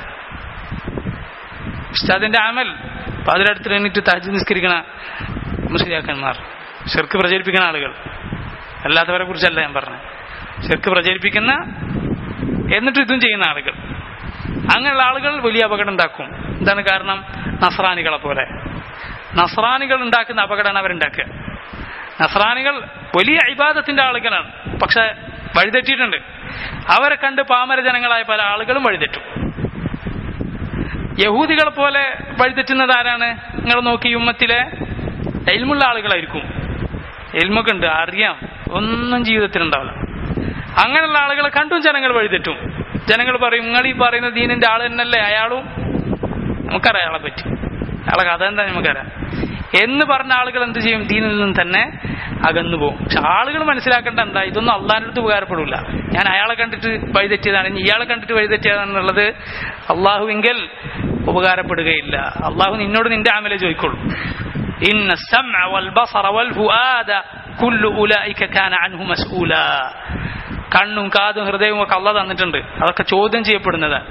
ഉസ്താദിന്റെ അമൽ അതിലടുത്ത് എണീറ്റ് തഹജ് നിസ്കരിക്കണ മുസ്ലിയാക്കന്മാർ ഷിർക്ക് പ്രചരിപ്പിക്കുന്ന ആളുകൾ അല്ലാത്തവരെ കുറിച്ചല്ല ഞാൻ പറഞ്ഞത് ഷിർക്ക് പ്രചരിപ്പിക്കുന്ന എന്നിട്ട് ഇതും ചെയ്യുന്ന ആളുകൾ അങ്ങനെയുള്ള ആളുകൾ വലിയ അപകടം ഉണ്ടാക്കും എന്താണ് കാരണം നസ്രാനികളെ പോലെ നസ്രാനികൾ ഉണ്ടാക്കുന്ന അപകടമാണ് അവരുണ്ടാക്കുക നസ്രാനികൾ വലിയ ഇബാദത്തിന്റെ ആളുകളാണ് പക്ഷെ വഴിതെറ്റിയിട്ടുണ്ട് അവരെ കണ്ട് പാമര ജനങ്ങളായ പല ആളുകളും വഴിതെറ്റും യഹൂദികളെ പോലെ വഴിതെറ്റുന്നത് ആരാണ് നിങ്ങൾ നോക്കി ഉമ്മത്തിലെ എൽമുള്ള ആളുകളായിരിക്കും എൽമൊക്കെ ഉണ്ട് അറിയാം ഒന്നും ജീവിതത്തിൽ ഉണ്ടാവില്ല അങ്ങനെയുള്ള ആളുകളെ കണ്ടും ജനങ്ങൾ വഴിതെറ്റും ജനങ്ങൾ പറയും നിങ്ങൾ ഈ പറയുന്ന ദീനിന്റെ ആൾ തന്നെയല്ലേ അയാളും നമുക്കറിയാം അയാളെ പറ്റി അയാളെ കഥ എന്താ നമുക്കറിയാം എന്ന് പറഞ്ഞ ആളുകൾ എന്ത് ചെയ്യും ദീനിൽ നിന്ന് തന്നെ അകന്നു പോകും പക്ഷെ ആളുകൾ മനസ്സിലാക്കേണ്ട എന്താ ഇതൊന്നും അള്ളാഹിന്റെ അടുത്ത് ഉപകാരപ്പെടില്ല ഞാൻ അയാളെ കണ്ടിട്ട് വഴിതെറ്റിയതാണ് ഇനി ഇയാളെ കണ്ടിട്ട് വഴിതെറ്റിയതാണെന്നുള്ളത് അള്ളാഹുവിങ്കൽ ഉപകാരപ്പെടുകയില്ല അള്ളാഹു നിന്നോട് നിന്റെ ആമലെ ചോദിക്കുള്ളൂ ഇന്ന السمع والبصر والفؤاد كل اولئك كان عنه مسؤولا കണ്ണും കാതും ഹൃദയവും ഒക്കെ അള്ള തന്നിട്ടുണ്ട് അതൊക്കെ ചോദ്യം ചെയ്യപ്പെടുന്നതാണ്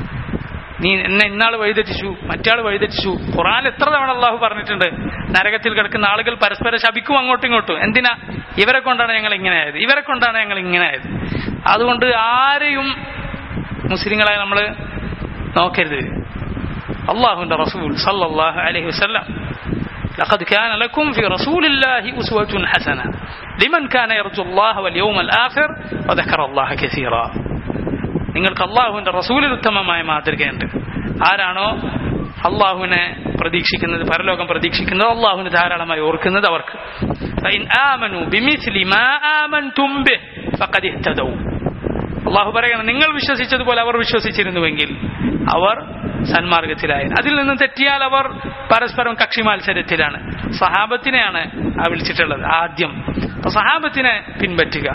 നീ എന്നെ ഇന്നാൾ വഴിതെറ്റിച്ചു മറ്റാൾ വഴിതെറ്റിച്ചു ഖുറാൻ എത്ര തവണ അള്ളാഹു പറഞ്ഞിട്ടുണ്ട് നരകത്തിൽ കിടക്കുന്ന ആളുകൾ പരസ്പരം ശപിക്കും അങ്ങോട്ടും ഇങ്ങോട്ടും എന്തിനാ ഇവരെ കൊണ്ടാണ് ഞങ്ങൾ ഇങ്ങനെ ആയത് ഇവരെ കൊണ്ടാണ് ഞങ്ങൾ ഇങ്ങനെ ആയത് അതുകൊണ്ട് ആരെയും മുസ്ലിങ്ങളായി നമ്മൾ നോക്കരുത് അള്ളാഹുവിന്റെ റസൂൽ സല്ലല്ലാഹു അലൈഹി വസല്ലം لقد كان لكم في رسول الله أسوة حسنة لمن كان يرجو الله واليوم الآخر وذكر الله كثيرا നിങ്ങൾക്ക് അള്ളാഹുവിന്റെ റസൂലിൽ ഉത്തമമായ മാതൃകയുണ്ട് ആരാണോ അള്ളാഹുവിനെ പ്രതീക്ഷിക്കുന്നത് പരലോകം പ്രതീക്ഷിക്കുന്നത് അള്ളാഹുവിനെ ധാരാളമായി ഓർക്കുന്നത് അവർക്ക് فإن آمنوا بمثل ما آمنتم به فقد اهتدوا അള്ളാഹു പറയണം നിങ്ങൾ വിശ്വസിച്ചതുപോലെ അവർ വിശ്വസിച്ചിരുന്നുവെങ്കിൽ അവർ സന്മാർഗത്തിലായി അതിൽ നിന്ന് തെറ്റിയാൽ അവർ പരസ്പരം കക്ഷി മത്സരത്തിലാണ് സഹാബത്തിനെയാണ് ആ വിളിച്ചിട്ടുള്ളത് ആദ്യം അപ്പൊ സഹാബത്തിനെ പിൻപറ്റുക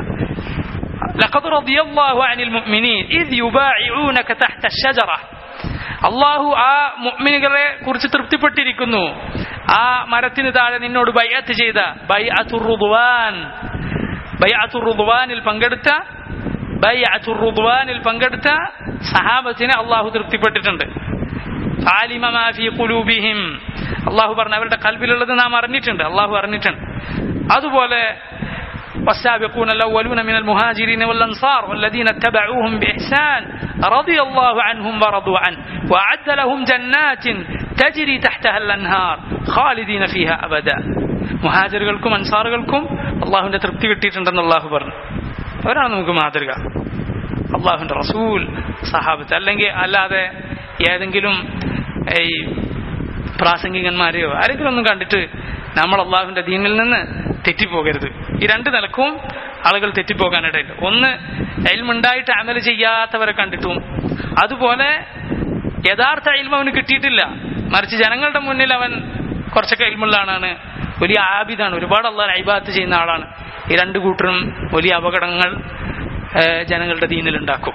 لقد رضي الله عن المؤمنين إذ يبايعونك تحت الشجرة അള്ളാഹു ആ മുഅ്മിനുകളെ കുറിച്ച് തൃപ്തിപ്പെട്ടിരിക്കുന്നു ആ മരത്തിന് താഴെ നിന്നോട് ബൈഅത്ത് ചെയ്ത ബൈഅത്തുർ റുദ്വാൻ ബൈഅത്തുർ റുദ്വാനിൽ പങ്കെടുത്ത ബൈഅത്തുർ റുദ്വാനിൽ പങ്കെടുത്ത സഹാബത്തിനെ അള്ളാഹു തൃപ്തിപ്പെട്ടിട്ടുണ്ട് ഫാലിമ മാ ഫീ ഖുലൂബിഹിം അള്ളാഹു പറഞ്ഞ അവരുടെ കൽബിലുള്ളത് നാം അറിഞ്ഞിട്ടുണ്ട് അള്ളാഹു അറിഞ്ഞിട്ടുണ്ട് അതുപോലെ والسابقون الأولون من المهاجرين والأنصار والذين اتبعوهم بإحسان رضي الله عنهم ورضوا عنه وأعد لهم جنات تجري تحتها الأنهار خالدين فيها أبدا മുഹാജറുകൾക്കും അൻസാറുകൾക്കും അള്ളാഹുവിന്റെ തൃപ്തി കിട്ടിയിട്ടുണ്ടെന്ന് അള്ളാഹു പറഞ്ഞു അവരാണ് നമുക്ക് മാതൃക അള്ളാഹുവിന്റെ റസൂൽ സഹാബത്ത് അല്ലെങ്കിൽ അല്ലാതെ ഏതെങ്കിലും ഈ പ്രാസംഗികന്മാരെയോ ആരെങ്കിലും ഒന്നും കണ്ടിട്ട് നമ്മൾ അള്ളാഹുവിന്റെ ദീനിൽ നിന്ന് തെറ്റിപ്പോകരുത് ഈ രണ്ട് നിലക്കും ആളുകൾ തെറ്റിപ്പോകാനിടയില്ല ഒന്ന് എൽമുണ്ടായിട്ട് അമൽ ചെയ്യാത്തവരെ കണ്ടിട്ടും അതുപോലെ യഥാർത്ഥ എൽമ അവന് കിട്ടിയിട്ടില്ല മറിച്ച് ജനങ്ങളുടെ മുന്നിൽ അവൻ കുറച്ചൊക്കെ എൽമുള്ള ആളാണ് വലിയ ആബിദാണ് ഒരുപാട് അള്ളാഹ് ഐബാത്ത് ചെയ്യുന്ന ആളാണ് ഈ രണ്ട് കൂട്ടരും വലിയ അപകടങ്ങൾ ജനങ്ങളുടെ ദീനിൽ ഉണ്ടാക്കും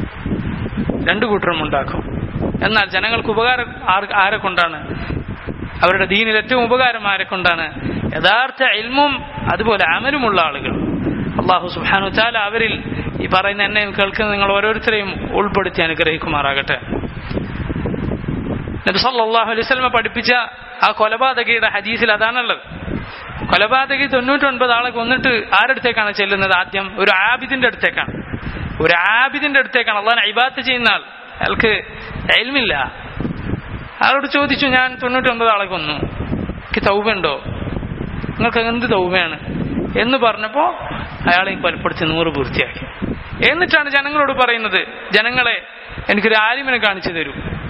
രണ്ടു കൂട്ടരും ഉണ്ടാക്കും എന്നാൽ ജനങ്ങൾക്ക് ഉപകാരം ആരെ കൊണ്ടാണ് അവരുടെ ദീനിൽ ഏറ്റവും ഉപകാരം ആരെ കൊണ്ടാണ് യഥാർത്ഥ ഇൽമും അതുപോലെ അമലുമുള്ള ആളുകൾ അള്ളാഹു സുബാനു ചാല അവരിൽ ഈ പറയുന്ന എന്നെ കേൾക്കുന്ന നിങ്ങൾ ഓരോരുത്തരെയും ഉൾപ്പെടുത്തി അനുഗ്രഹിക്കുമാറാകട്ടെ നബി സല്ലല്ലാഹു അലൈഹി വസല്ലം പഠിപ്പിച്ച ആ കൊലപാതകയുടെ ഹദീസിൽ അതാണുള്ളത് കൊലപാതകി തൊണ്ണൂറ്റൊൻപത് ആളെ കൊന്നിട്ട് ആരടുത്തേക്കാണ് ചെല്ലുന്നത് ആദ്യം ഒരു ആബിദിന്റെ അടുത്തേക്കാണ് ഒരു ആബിദിന്റെ അടുത്തേക്കാണ് അള്ളാഹ് ഇബാത്ത് ചെയ്യുന്ന ആൾ അയാൾക്ക് എൽമില്ല അയാളോട് ചോദിച്ചു ഞാൻ തൊണ്ണൂറ്റൊൻപത് ആളെ കൊന്നു എനിക്ക് തൗബുണ്ടോ നിങ്ങൾക്ക് എന്ത് തൗബയാണ് എന്ന് പറഞ്ഞപ്പോ അയാളെ കൊലപ്പെടുത്തി നൂറ് പൂർത്തിയാക്കി എന്നിട്ടാണ് ജനങ്ങളോട് പറയുന്നത് ജനങ്ങളെ എനിക്കൊരു ആലിമിനെ കാണിച്ചു തരൂ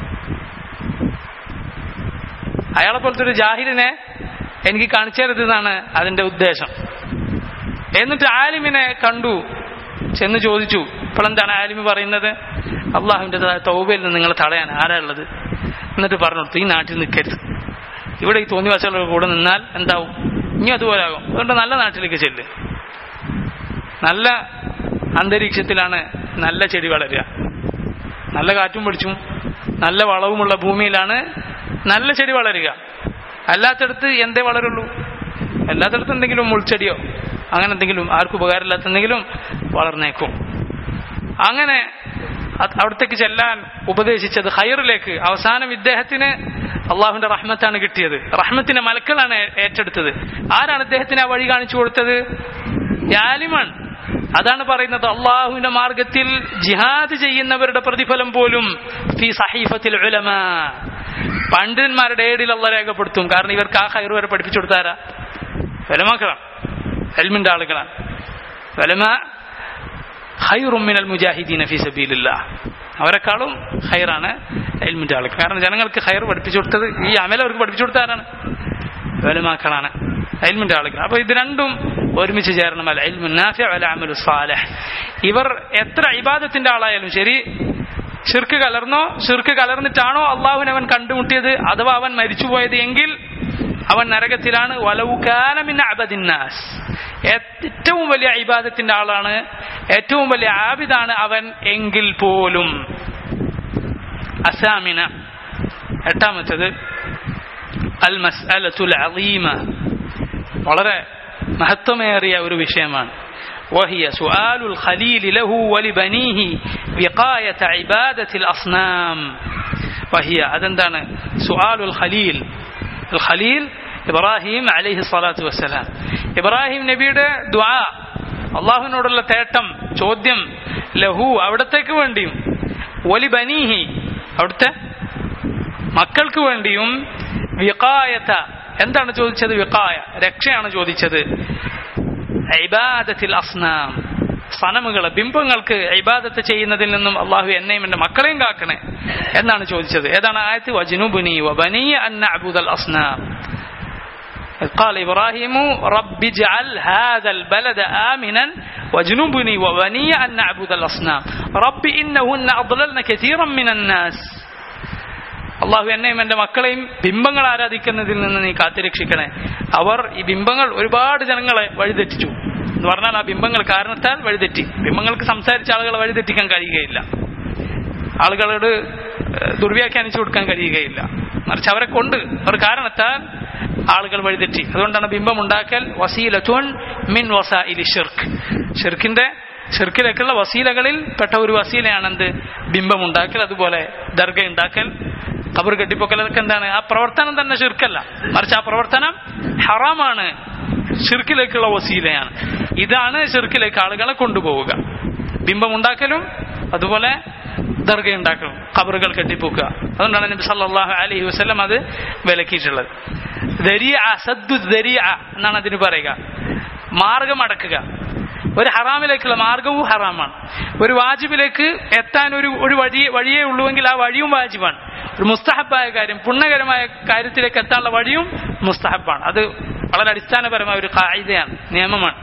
അയാളെ പോലത്തെ ഒരു ജാഹിലിനെ എനിക്ക് കാണിച്ചു തരുന്നതാണ് അതിന്റെ ഉദ്ദേശം എന്നിട്ട് ആലിമിനെ കണ്ടു ചെന്ന് ചോദിച്ചു ഇപ്പോഴെന്താണ് ആലിമി പറയുന്നത് അള്ളാഹുവിന്റെ തൗബയിൽ നിന്ന് നിങ്ങൾ തടയാൻ ആരാ ഉള്ളത് എന്നിട്ട് പറഞ്ഞു കൊടുത്തു ഈ നാട്ടിൽ നിൽക്കരുത് ഇവിടെ ഈ തോന്നിവാസകളുടെ കൂടെ നിന്നാൽ എന്താവും ഇനി അതുപോലെ ആകും അതുകൊണ്ട് നല്ല നാട്ടിലേക്ക് ചെല്ല് നല്ല അന്തരീക്ഷത്തിലാണ് നല്ല ചെടി വളരുക നല്ല കാറ്റും പിടിച്ചും നല്ല വളവുമുള്ള ഭൂമിയിലാണ് നല്ല ചെടി വളരുക അല്ലാത്തടത്ത് എന്തേ വളരുള്ളൂ അല്ലാത്തടത്ത് എന്തെങ്കിലും മുൾച്ചെടിയോ അങ്ങനെ എന്തെങ്കിലും ആർക്കും ഉപകാരമില്ലാത്ത എന്തെങ്കിലും വളർന്നേക്കും അങ്ങനെ അവിടത്തേക്ക് ചെല്ലാൻ ഉപദേശിച്ചത് ഹൈറിലേക്ക് അവസാനം ഇദ്ദേഹത്തിന് അള്ളാഹുവിന്റെ റഹ്മത്താണ് കിട്ടിയത് റഹ്മത്തിന്റെ മലക്കളാണ് ഏറ്റെടുത്തത് ആരാണ് ഇദ്ദേഹത്തിന് ആ വഴി കാണിച്ചു കൊടുത്തത് യാലിമാണ് അതാണ് പറയുന്നത് അള്ളാഹുവിന്റെ മാർഗത്തിൽ ജിഹാദ് ചെയ്യുന്നവരുടെ പ്രതിഫലം പോലും ഫി സഹീഫത്തിൽ ഉലമ പണ്ഡിതന്മാരുടെ ഏടിൽ അള്ള രേഖപ്പെടുത്തും കാരണം ഇവർക്ക് ആ ഹൈർ വരെ പഠിപ്പിച്ചു കൊടുത്താരാ വലമാക്കളാണ് എൽമിന്റെ ആളുകളാണ് വലമ ഹൈറുമിനൽ മുജാഹിദീൻ ഫി സബീലില്ല അവരെക്കാളും ഹൈറാണ് എൽമിന്റെ ആളുകൾ കാരണം ജനങ്ങൾക്ക് ഹൈർ പഠിപ്പിച്ചു കൊടുത്തത് ഈ അമല അവർക്ക് പഠിപ്പിച്ചു കൊടുത്താരാണ് വലമാക്കളാണ് എൽമിന്റെ ആളുകൾ അപ്പൊ ഇത് രണ്ടും ഒരുമിച്ച് ചേരണം അല്ല എൽമുനാഫി അല അമലു സാലഹ് ഇവർ എത്ര ഇബാദത്തിന്റെ ആളായാലും ശരി ഷിർക്ക് കലർന്നോ ഷിർക്ക് കലർന്നിട്ടാണോ അള്ളാഹുവിനെ അവൻ കണ്ടുമുട്ടിയത് അഥവാ അവൻ മരിച്ചുപോയത് എങ്കിൽ അവൻ നരകത്തിലാണ് വലവുകാലമിന്ന അബദിന്നാസ് ഏറ്റവും വലിയ ഇബാദത്തിന്റെ ആളാണ് ഏറ്റവും വലിയ ആബിദാണ് അവൻ എങ്കിൽ പോലും അസാമിന എട്ടാമത്തത് അൽ മസ്അലത്തുൽ അലീമ വളരെ മഹത്വമേറിയ ഒരു വിഷയമാണ് وهي سؤال الخليل له ولبنيه وقاية عبادة الأصنام وهي അതെന്താണ് سؤال الخليل الخليل ഇബ്രാഹിം അലൈഹി സ്വലാത്തു വസ്സലാം ഇബ്രാഹിം നബിയുടെ ദ്വാ അള്ളാഹുവിനോടുള്ള തേട്ടം ചോദ്യം ലഹു അവിടത്തേക്ക് വേണ്ടിയും ഒലി ബനീഹി അവിടുത്തെ മക്കൾക്ക് വേണ്ടിയും വികായത്ത എന്താണ് ചോദിച്ചത് വികായ രക്ഷയാണ് ചോദിച്ചത് ഇബാദത്തിൽ അസ്നാം സനമുകളെ ബിംബങ്ങൾക്ക് ഇബാദത്ത് ചെയ്യുന്നതിൽ നിന്നും അള്ളാഹു എന്നെയും എന്റെ മക്കളെയും കാക്കണേ എന്നാണ് ചോദിച്ചത് ഏതാണ് ആയത്ത് വജനുബുനി വബനിയ അന്ന അബുദൽ അസ്നാം قال إبراهيم رب اجعل هذا البلد آمنا واجنبني وبني أن نعبد الأصنام رب إنهن أضللن كثيرا من الناس അള്ളാഹു എന്നെയും എൻ്റെ മക്കളെയും ബിംബങ്ങൾ ആരാധിക്കുന്നതിൽ നിന്ന് നീ കാത്തിരക്ഷിക്കണേ അവർ ഈ ബിംബങ്ങൾ ഒരുപാട് ജനങ്ങളെ വഴിതെറ്റിച്ചു എന്ന് പറഞ്ഞാൽ ആ ബിംബങ്ങൾ കാരണത്താൽ വഴിതെറ്റി ബിംബങ്ങൾക്ക് സംസാരിച്ച ആളുകളെ വഴിതെറ്റിക്കാൻ കഴിയുകയില്ല ആളുകളോട് ദുർവ്യാഖ്യാനിച്ചു കൊടുക്കാൻ കഴിയുകയില്ല മറിച്ച് അവരെ കൊണ്ട് ഒരു കാരണത്താൽ ആളുകൾ വഴിതെറ്റി അതുകൊണ്ടാണ് ബിംബം ഉണ്ടാക്കൽ വസീലത്തുൻ മിൻ വസാഇലി ഷിർക്ക് ഷിർക്കിന്റെ ഷിർക്കിലേക്കുള്ള വസീലകളിൽ പെട്ട ഒരു വസീലയാണ് എന്ത് ബിംബം ഉണ്ടാക്കൽ അതുപോലെ ദർഗ ഉണ്ടാക്കൽ കബർ കെട്ടിപ്പൊക്കലൊക്കെ എന്താണ് ആ പ്രവർത്തനം തന്നെ ഷിർക്കല്ല മറിച്ച് ആ പ്രവർത്തനം ഹറാമാണ് ഷിർക്കിലേക്കുള്ള വസീലയാണ് ഇതാണ് ഷിർക്കിലേക്ക് ആളുകളെ കൊണ്ടുപോവുക ബിംബം ഉണ്ടാക്കലും അതുപോലെ ദർഗ ഉണ്ടാക്കലും കബറുകൾ കെട്ടിപ്പൊക്കുക അതുകൊണ്ടാണ് നബി സല്ലല്ലാഹു അലൈഹി വസല്ലം അത് വിലക്കിയിട്ടുള്ളത് ദരിയ സദ്ദു ദരിയ എന്നാണ് അതിന് പറയുക മാർഗം അടക്കുക ഒരു ഹറാമിലേക്കുള്ള മാർഗവും ഹറാമാണ് ഒരു വാജിബിലേക്ക് എത്താൻ ഒരു ഒരു വഴി വഴിയേ ഉള്ളുവെങ്കിൽ ആ വഴിയും വാജിബാണ് ഒരു മുസ്തഹബായ കാര്യം പുണ്യകരമായ കാര്യത്തിലേക്ക് എത്താനുള്ള വഴിയും മുസ്തഹബാണ് അത് വളരെ അടിസ്ഥാനപരമായ ഒരു കായികയാണ് നിയമമാണ്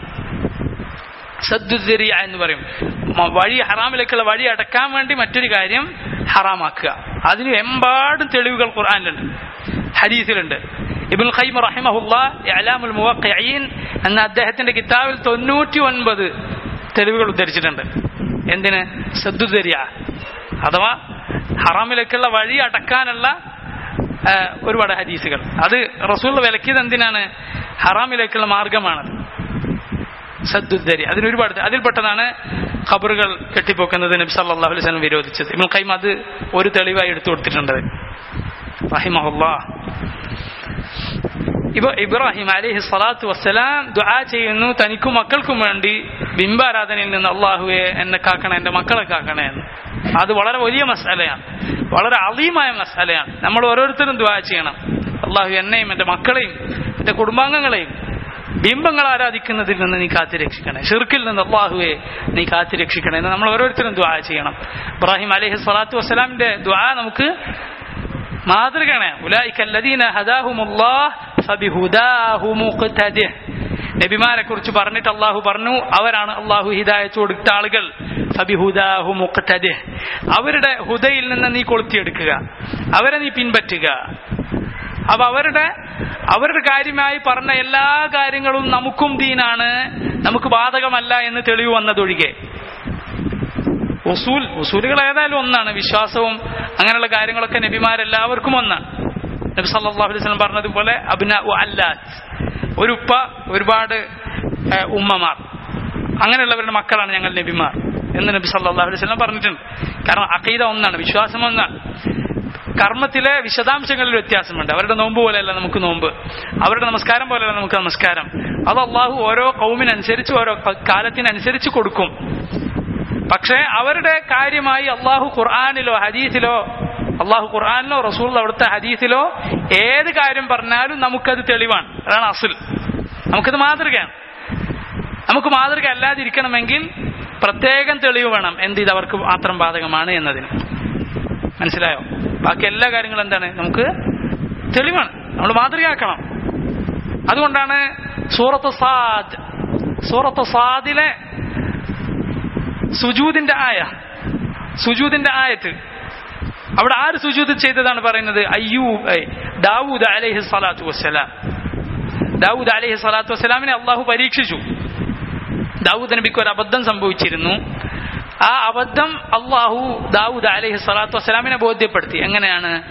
സദ്ദുദരിയ എന്ന് പറയും വഴി ഹറാമിലേക്കുള്ള വഴി അടക്കാൻ വേണ്ടി മറ്റൊരു കാര്യം ഹറാമാക്കുക അതിന് എമ്പാടും തെളിവുകൾ ഖുർആാനിലുണ്ട് ഹദീസിലുണ്ട് ഇബുൽ ഖൈം റഹിമഹുല്ല അലാമുൽ മുവഖീൻ എന്ന അദ്ദേഹത്തിന്റെ കിതാബിൽ തൊണ്ണൂറ്റി ഒൻപത് തെളിവുകൾ ഉദ്ധരിച്ചിട്ടുണ്ട് എന്തിന് സദ്ദുദരിയ അഥവാ ഹറാമിലേക്കുള്ള വഴി അടക്കാനുള്ള ഒരുപാട് ഹദീസുകൾ അത് റസൂൽ വിലക്കിയത് എന്തിനാണ് ഹറാമിലേക്കുള്ള മാർഗമാണത് സദ്ദുദ്ധരി അതിന് ഒരുപാട് അതിൽപ്പെട്ടതാണ് ഖബറുകൾ കെട്ടിപ്പൊക്കുന്നത് നബി സല്ലല്ലാഹു അലൈഹി വസല്ലം വിരോധിച്ചത് ഇബ്നുൽ ഖൈം അത് ഒരു തെളിവായി എടുത്തു കൊടുത്തിട്ടുണ്ട് റഹിമഹുല്ലാ ഇപ്പൊ ഇബ്രാഹിം അലൈഹി സ്വലാത്തു വസ്സലാം ദുആ ചെയ്യുന്നു തനിക്കും മക്കൾക്കും വേണ്ടി ബിംബാരാധനയിൽ നിന്ന് അള്ളാഹുവെ എന്നെ കാക്കണേ എന്റെ മക്കളെ കാക്കണേ എന്ന് അത് വളരെ വലിയ മസാലയാണ് വളരെ അളീമായ മസാലയാണ് നമ്മൾ ഓരോരുത്തരും ദുആ ചെയ്യണം അള്ളാഹു എന്നെയും എന്റെ മക്കളെയും എന്റെ കുടുംബാംഗങ്ങളെയും ബിംബങ്ങൾ ആരാധിക്കുന്നതിൽ നിന്ന് നീ കാത്തിരക്ഷിക്കണേ ഷിർക്കിൽ നിന്ന് അള്ളാഹുവെ നീ കാത്തിരക്ഷിക്കണേ എന്ന് നമ്മൾ ഓരോരുത്തരും ദ്വാ ചെയ്യണം ഇബ്രാഹിം അലൈഹി സ്വലാത്തു വസ്സലാമിന്റെ ദ്വാ നമുക്ക് മാതൃകയാണ് ഉലായിക്കല്ലദീന ഹദാഹുമുല്ലാഹ് ഫബിഹുദാഹു മുഖ്തദിഹ് നബിമാരെ കുറിച്ച് പറഞ്ഞിട്ട് അള്ളാഹു പറഞ്ഞു അവരാണ് അള്ളാഹു ഹിദായത്ത് കൊടുത്ത ആളുകൾ ഫബിഹുദാഹു മുഖ്തദിഹ് അവരുടെ ഹുദയിൽ നിന്ന് നീ കൊളുത്തിയെടുക്കുക അവരെ നീ പിൻപറ്റുക അപ്പൊ അവരുടെ അവരുടെ കാര്യമായി പറഞ്ഞ എല്ലാ കാര്യങ്ങളും നമുക്കും ദീനാണ് നമുക്ക് ബാധകമല്ല എന്ന് തെളിവ് വന്നതൊഴികെ ഉസൂൽ ഉസൂലുകൾ ഏതായാലും ഒന്നാണ് വിശ്വാസവും അങ്ങനെയുള്ള കാര്യങ്ങളൊക്കെ നബിമാരെല്ലാവർക്കും ഒന്നാണ് നബി സല്ലല്ലാഹു അലൈഹി വസല്ലം പറഞ്ഞതുപോലെ അബ്ന അല്ലാത്ത് ഒരു ഉപ്പ ഒരുപാട് ഉമ്മമാർ അങ്ങനെയുള്ളവരുടെ മക്കളാണ് ഞങ്ങൾ നബിമാർ എന്ന് നബി സല്ലല്ലാഹു അലൈഹി വസല്ലം പറഞ്ഞിട്ടുണ്ട് കാരണം അഖീദ ഒന്നാണ് വിശ്വാസം ഒന്നാണ് കർമ്മത്തിലെ വിശദാംശങ്ങളിൽ വ്യത്യാസമുണ്ട് അവരുടെ നോമ്പ് പോലെയല്ല നമുക്ക് നോമ്പ് അവരുടെ നമസ്കാരം പോലെയല്ല നമുക്ക് നമസ്കാരം അത് അള്ളാഹു ഓരോ കൗമിനനുസരിച്ച് ഓരോ കാലത്തിനനുസരിച്ച് കൊടുക്കും പക്ഷേ അവരുടെ കാര്യമായി അള്ളാഹു ഖുർആാനിലോ ഹദീസിലോ അള്ളാഹു ഖുർആാനിലോ റസൂൽ അവിടുത്തെ ഹദീസിലോ ഏത് കാര്യം പറഞ്ഞാലും നമുക്കത് തെളിവാണ് അതാണ് അസുൽ നമുക്കത് മാതൃകയാണ് നമുക്ക് മാതൃക അല്ലാതിരിക്കണമെങ്കിൽ പ്രത്യേകം തെളിവ് വേണം എന്ത് ഇത് അവർക്ക് മാത്രം ബാധകമാണ് എന്നതിന് മനസ്സിലായോ ബാക്കി എല്ലാ കാര്യങ്ങളും എന്താണ് നമുക്ക് തെളിവാണ് നമ്മൾ മാതൃകയാക്കണം അതുകൊണ്ടാണ് സൂറത്ത് സാദ് സൂറത്ത് സാദിലെ സുജൂദിന്റെ ആയ സുജൂദിന്റെ ആയത്ത് അവിടെ ആര് സുജൂദ് ചെയ്തതാണ് പറയുന്നത് അയ്യൂ ദാവൂദ് അലൈഹി സ്വലാത്തു വസ്സലാം ദാവൂദ് അലൈഹി സ്വലാത്തു വസ്സലാമിനെ അള്ളാഹു പരീക്ഷിച്ചു ദാവൂദ് നബിക്ക് ഒരു അബദ്ധം സംഭവിച്ചിരുന്നു ആ അബദ്ധം അള്ളാഹു ദാവൂദ് അലൈഹി സ്വലാത്തു വസ്സലാമിനെ ബോധ്യപ്പെടുത്തി എങ്ങനെയാണ്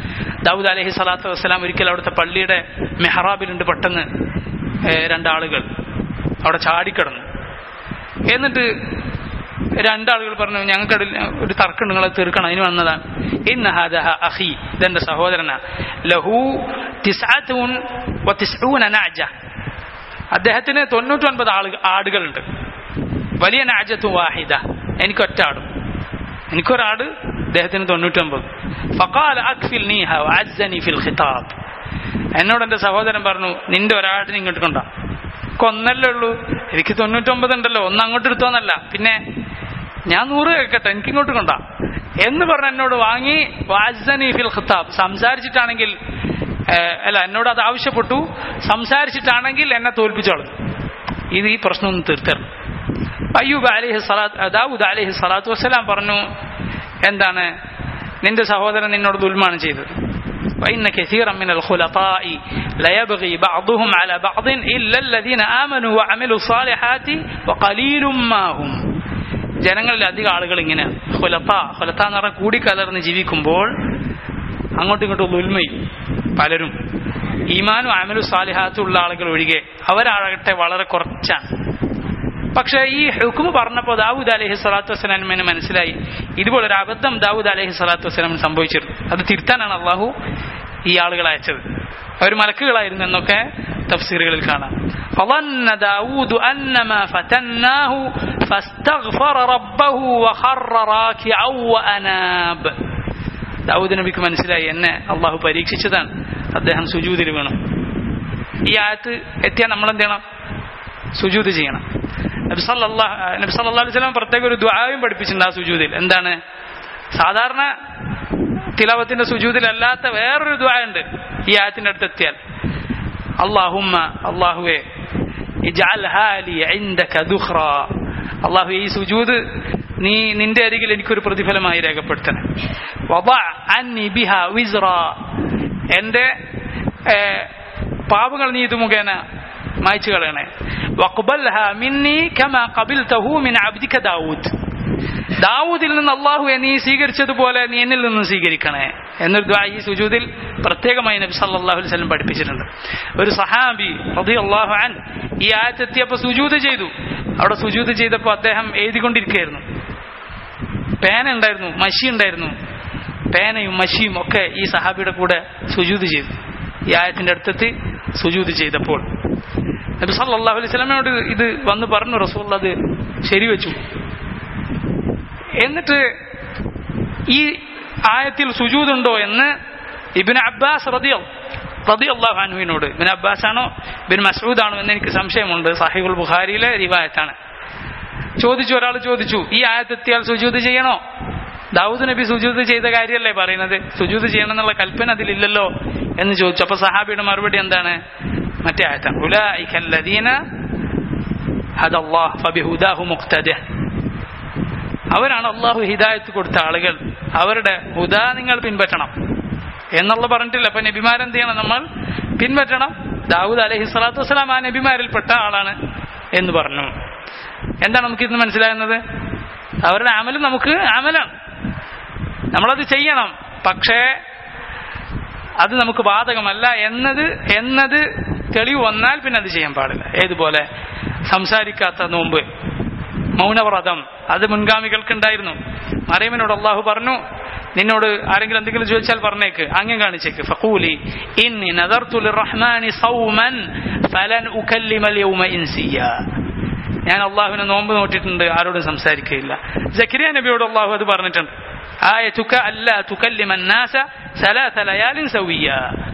ദാവൂദ് അലഹി സ്വലാത്തു വസ്സലാം ഒരിക്കൽ അവിടുത്തെ പള്ളിയുടെ മെഹ്റാബിലുണ്ട് പെട്ടെന്ന് ഏഹ്, രണ്ടാളുകൾ അവിടെ ചാടിക്കിടന്നു എന്നിട്ട് രണ്ടാളുകൾ പറഞ്ഞു ഞങ്ങൾക്കിടയിൽ ഒരു തർക്കം നിങ്ങളെ തീർക്കണം അതിന് വന്നതാണ് ഇന്ന ഹാദ അഹി ഇതെന്റെ സഹോദരനാ ലഹു തിസ്അത്തുൻ വ തിസ്ഊന നഅജ അദ്ദേഹത്തിന് തൊണ്ണൂറ്റൊൻപത് ആളുകൾ ആടുകളുണ്ട് വലിയ നാജത്തു വാഹിദ എനിക്കൊറ്റ ആടും എനിക്കൊരാട് അദ്ദേഹത്തിന് തൊണ്ണൂറ്റൊമ്പത് ഫഖാല അക്ഫിൽ നീഹ വഅസ്സനി ഫിൽ ഖിതാബ് എന്നോട് എന്റെ സഹോദരൻ പറഞ്ഞു നിന്റെ ഒരാടിനെ ഇങ്ങോട്ട് കൊണ്ടാ കൊന്നല്ലേ ഉള്ളൂ എനിക്ക് തൊണ്ണൂറ്റൊമ്പത് ഉണ്ടല്ലോ ഒന്ന് അങ്ങോട്ട് എടുത്തോന്നല്ല പിന്നെ ഞാൻ നൂറ് കേൾക്കട്ടെ എനിക്ക് ഇങ്ങോട്ട് കൊണ്ടാ എന്ന് പറഞ്ഞ് എന്നോട് വാങ്ങി വാസ്സനി ഫിൽ ഖിതാബ് സംസാരിച്ചിട്ടാണെങ്കിൽ ഏഹ്, അല്ല എന്നോട് അത് ആവശ്യപ്പെട്ടു സംസാരിച്ചിട്ടാണെങ്കിൽ എന്നെ തോൽപ്പിച്ചോളും ഇത് ഈ പ്രശ്നം ഒന്ന് തീർത്തരണം അയ്യൂബ് അലിഹി സ്വലാത്ത് ദാവൂദ് അലിഹി സ്വലാത്തു വസ്സലാം പറഞ്ഞു എന്താണ് നിന്റെ സഹോദരൻ നിന്നോട് ദുൽമാണ് ചെയ്തത് وإن كثيرا من الخلطاء ليبغي بعضهم على بعض إلا الذين آمنوا وعملوا الصالحات وقليل ما هم ജനങ്ങളിൽ അധികം ആളുകൾ ഇങ്ങനെ ഹുലത്ത ഹുലത്ത എന്ന് പറഞ്ഞാൽ കൂടിക്കലർന്ന് ജീവിക്കുമ്പോൾ അങ്ങോട്ടും ഇങ്ങോട്ടും ഉൽമയും പലരും ഈമാനും അമലു സാലിഹാത്തും ഉള്ള ആളുകൾ ഒഴികെ അവരാകട്ടെ വളരെ കുറച്ചാണ് പക്ഷേ ഈ ഹുക്കുമ് പറഞ്ഞപ്പോൾ ദാവൂദ് അലഹി സ്വലാത്തു വസ്സലാമിന് മനസ്സിലായി ഇതുപോലെ ഒരു അബദ്ധം ദാവൂദ് അലഹി സ്വലാത്തു വസ്സലാമിന് സംഭവിച്ചിരുന്നു അത് തിരുത്താനാണ് അള്ളാഹു ഈ ആളുകളെ അയച്ചത് അവർ മലക്കുകളായിരുന്നു എന്നൊക്കെ തഫ്സീറുകളിൽ കാണാം فظن داود أنما فتناه فاستغفر ربه وخر راكعا وأناب ദാവൂദ് നബിക്ക് മനസ്സിലായി എന്നെ അള്ളാഹു പരീക്ഷിച്ചതാണ് അദ്ദേഹം സുജൂതിൽ വീണു ഈ ആയത്ത് എത്തിയാൽ നമ്മൾ എന്ത് ചെയ്യണം സുജൂത് ചെയ്യണം നബി സല്ലല്ലാഹു നബി സല്ലല്ലാഹു അലൈഹി വസല്ലം പ്രത്യേക ഒരു ദുആയും പഠിപ്പിച്ചിട്ടുണ്ട് ആ സുജൂദിൽ എന്താണ് സാധാരണ തിലവത്തിന്റെ സുജൂദിൽ അല്ലാത്ത വേറൊരു ദുആ ഉണ്ട് ഈ ആയത്തിന്റെ അടുത്ത് എത്തിയാൽ അള്ളാഹുമ്മ അള്ളാഹുവേ ഇജ്അൽ ഹാലി ഇൻദക ദുഖ്റ അള്ളാഹു ഈ സുജൂദ് നീ നിന്റെ അരികിൽ എനിക്കൊരു പ്രതിഫലമായി രേഖപ്പെടുത്തണം വദഅ അന്നി ബിഹ വിസ്റ എന്റെ ഏഹ്, പാപങ്ങൾ നീ ഇത് മുഖേന മായ്ച്ചു കളയണേ വഖ്ബൽഹ മിന്നി കമാ ഖബിൽതഹു മിൻ അബ്ദിക ദാവൂദ് ദാവൂദിൽ നിന്ന് അള്ളാഹു നീ സ്വീകരിച്ചതുപോലെ നീ എന്നിൽ നിന്ന് സ്വീകരിക്കണേ എന്നൊരു ദ്വാ ഈ സുജൂദിൽ പ്രത്യേകമായി നബി സല്ലല്ലാഹു അലൈഹി വസല്ലം പഠിപ്പിച്ചിട്ടുണ്ട് ഒരു സഹാബി റളിയല്ലാഹു അൻ ഈ ആയത്തെത്തിയപ്പോൾ സുജൂദ് ചെയ്തു അവിടെ സുജൂദ് ചെയ്തപ്പോൾ അദ്ദേഹം എഴുതിക്കൊണ്ടിരിക്കുകയായിരുന്നു പേന ഉണ്ടായിരുന്നു മഷി ഉണ്ടായിരുന്നു പേനയും മഷിയും ഒക്കെ ഈ സഹാബിയുടെ കൂടെ സുജൂദ് ചെയ്തു ഈ ആയത്തിന്റെ അടുത്തെത്തി സുജൂദ് ചെയ്തപ്പോൾ നബി സല്ലല്ലാഹു അലൈഹി വസല്ലമയോട് ഇത് വന്ന് പറഞ്ഞു റസൂൽ അത് ശരിവെച്ചു എന്നിട്ട് ഈ ആയത്തിൽ സുജൂദുണ്ടോ എന്ന് ഇബിൻ അബ്ബാസ് റതിയോ റതി അള്ളാഹു അൻഹുവിനോട് ഇബിൻ അബ്ബാസ് ആണോ ഇബിൻ മസൂദ് ആണോ എന്ന് എനിക്ക് സംശയമുണ്ട് സാഹിബുൽ ബുഖാരിയിലെ റിവായത്താണ് ചോദിച്ചു ഒരാൾ ചോദിച്ചു ഈ ആയത്തെത്തിയാൽ സുജൂദ് ചെയ്യണോ ദാവൂദ് നബി സുജൂദ് ചെയ്ത കാര്യമല്ലേ പറയുന്നത് സുജൂദ് ചെയ്യണം എന്നുള്ള കൽപ്പന അതിലില്ലല്ലോ എന്ന് ചോദിച്ചു അപ്പൊ സഹാബിയുടെ മറുപടി എന്താണ് മറ്റേ ആയത്താണ് ഉലൈഖല്ലദീന ഹദല്ലാഹ് ഫബിഹുദാഹു മുഖ്തദ അവരാണ് അള്ളാഹു ഹിദായത്ത് കൊടുത്ത ആളുകൾ അവരുടെ ഹുദ നിങ്ങൾ പിൻപറ്റണം എന്നുള്ള പറഞ്ഞിട്ടില്ല അപ്പൊ നബിമാരെന്ത് ചെയ്യണം നമ്മൾ പിൻപറ്റണം ദാവൂദ് അലഹി സ്വലാത്തു വസ്സലാം ആ നബിമാരിൽപ്പെട്ട ആളാണ് എന്ന് പറഞ്ഞു എന്താണ് നമുക്ക് ഇന്ന് മനസ്സിലാകുന്നത് അവരുടെ അമലും നമുക്ക് അമലാണ് നമ്മളത് ചെയ്യണം പക്ഷേ അത് നമുക്ക് ബാധകമല്ല എന്നത് എന്നത് തെളിവ് വന്നാൽ പിന്നെ അത് ചെയ്യാൻ പാടില്ല ഏതുപോലെ സംസാരിക്കാത്ത നോമ്പ് മൗനവ്രതം അത് മുൻഗാമികൾക്ക് ഉണ്ടായിരുന്നു മറിയമിനോട് അള്ളാഹു പറഞ്ഞു നിന്നോട് ആരെങ്കിലും എന്തെങ്കിലും ചോദിച്ചാൽ പറഞ്ഞേക്ക് അങ്ങ് കാണിച്ചേക്ക് ഫഖൂലി ഇന്നി നദർതു ലിർറഹ്മാനി സൗമൻ ഫലൻ ഉകല്ലിമൽ യൗമ ഇൻസിയ ഞാൻ അള്ളാഹുവിനെ നോമ്പ് നോട്ടിട്ടുണ്ട് ആരോടും സംസാരിക്കുകയില്ല ജക്കരിയ നബിയോട് അള്ളാഹു അത് പറഞ്ഞിട്ടുണ്ട് ആയതുക അല്ല തുകല്ലിമൻ നാസ സലാസ ലയാലിൻ സവിയ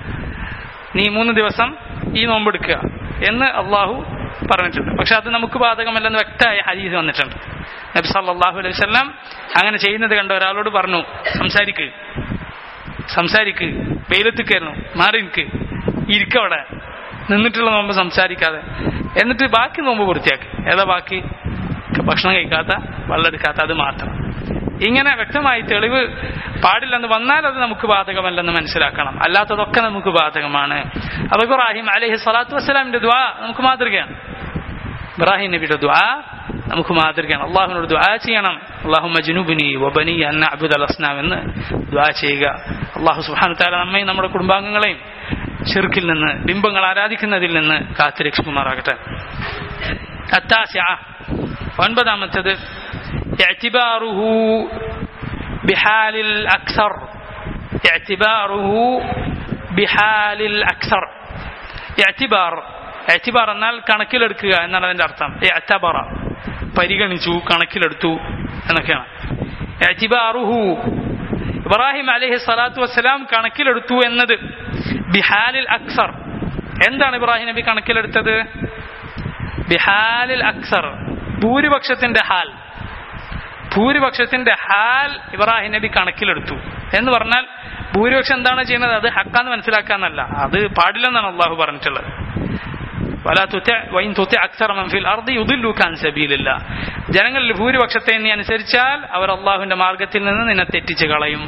നീ മൂന്ന് ദിവസം ഈ നോമ്പെടുക്കുക എന്ന് അള്ളാഹു പറഞ്ഞിട്ടുണ്ട് പക്ഷെ അത് നമുക്ക് ബാധകമല്ലെന്ന് വ്യക്തമായ ഹദീസ് വന്നിട്ടുണ്ട് നബി സല്ലല്ലാഹു അലൈഹി വസല്ലം അങ്ങനെ ചെയ്യുന്നത് കണ്ട ഒരാളോട് പറഞ്ഞു സംസാരിക്ക് സംസാരിക്ക് വെയിലത്തിക്കായിരുന്നു മാറി നിൽക്ക് ഇരിക്കവിടെ നിന്നിട്ടുള്ള നോമ്പ് സംസാരിക്കാതെ എന്നിട്ട് ബാക്കി നോമ്പ് പൂർത്തിയാക്കി ഏതാ ബാക്കി ഭക്ഷണം കഴിക്കാത്ത വെള്ളം എടുക്കാത്ത അത് മാത്രം ഇങ്ങനെ വ്യക്തമായി തെളിവ് പാടില്ലെന്ന് വന്നാൽ അത് നമുക്ക് ബാധകമല്ലെന്ന് മനസ്സിലാക്കണം അല്ലാത്തതൊക്കെ നമുക്ക് ബാധകമാണ് അപ്പൊ ഇബ്രാഹിം അലഹി സ്വലാത്തു വസ്സലാമിന്റെ ദ്വാ നമുക്ക് മാതൃകയാണ് ഇബ്രാഹിം നബിയുടെ ദ്വാ നമുക്ക് മാതൃകയാണ് അള്ളാഹുവിനോട് ദ്വാ ചെയ്യണം അള്ളാഹു മജ്നുബിനി വബനി അന്ന അബുദ് അൽ അസ്നാം എന്ന് ദ്വാ ചെയ്യുക അള്ളാഹു സുഹാനു താല നമ്മയും നമ്മുടെ കുടുംബാംഗങ്ങളെയും ഷിർക്കിൽ നിന്ന് ബിംബങ്ങൾ ആരാധിക്കുന്നതിൽ നിന്ന് കാത്തുരക്ഷിക്കുമാറാകട്ടെ അത്താസ്യ ഒൻപതാമത്തത് اعتباره بحال الأكثر اعتباره بحال الأكثر اعتبار اعتبار എന്നാൽ കണക്കിലെടുക്കുക എന്നാണ് അതിന്റെ അർത്ഥം എഅ്തബറ പരിഗണിച്ചു കണക്കിലെടുത്തു എന്നൊക്കെയാണ് എഅ്തിബാറുഹു ഇബ്രാഹിം അലൈഹി സ്വലാത്തു വസ്സലാം കണക്കിലെടുത്തു എന്നത് ബിഹാലിൽ അക്സർ എന്താണ് ഇബ്രാഹിം നബി കണക്കിലെടുത്തത് ബിഹാലിൽ അക്സർ ഭൂരിപക്ഷത്തിന്റെ ഹാൽ ഭൂരിപക്ഷത്തിന്റെ ഹാൽ ഇബ്രാഹിം നബി കണക്കിലെടുത്തു എന്ന് പറഞ്ഞാൽ ഭൂരിപക്ഷം എന്താണ് ചെയ്യുന്നത് അത് ഹക്കാന്ന് മനസ്സിലാക്കാന്നല്ല അത് പാടില്ലെന്നാണ് അള്ളാഹു പറഞ്ഞിട്ടുള്ളത് വലാ തുത്യ വൈൻ തുത്യ അക്സർ മൻഫിൽ അർദി യുദില്ലുക അൻ സബീലില്ല ജനങ്ങളിൽ ഭൂരിപക്ഷത്തെ നീ അനുസരിച്ചാൽ അവർ അള്ളാഹുവിന്റെ മാർഗത്തിൽ നിന്ന് നിന്നെ തെറ്റിച്ച് കളയും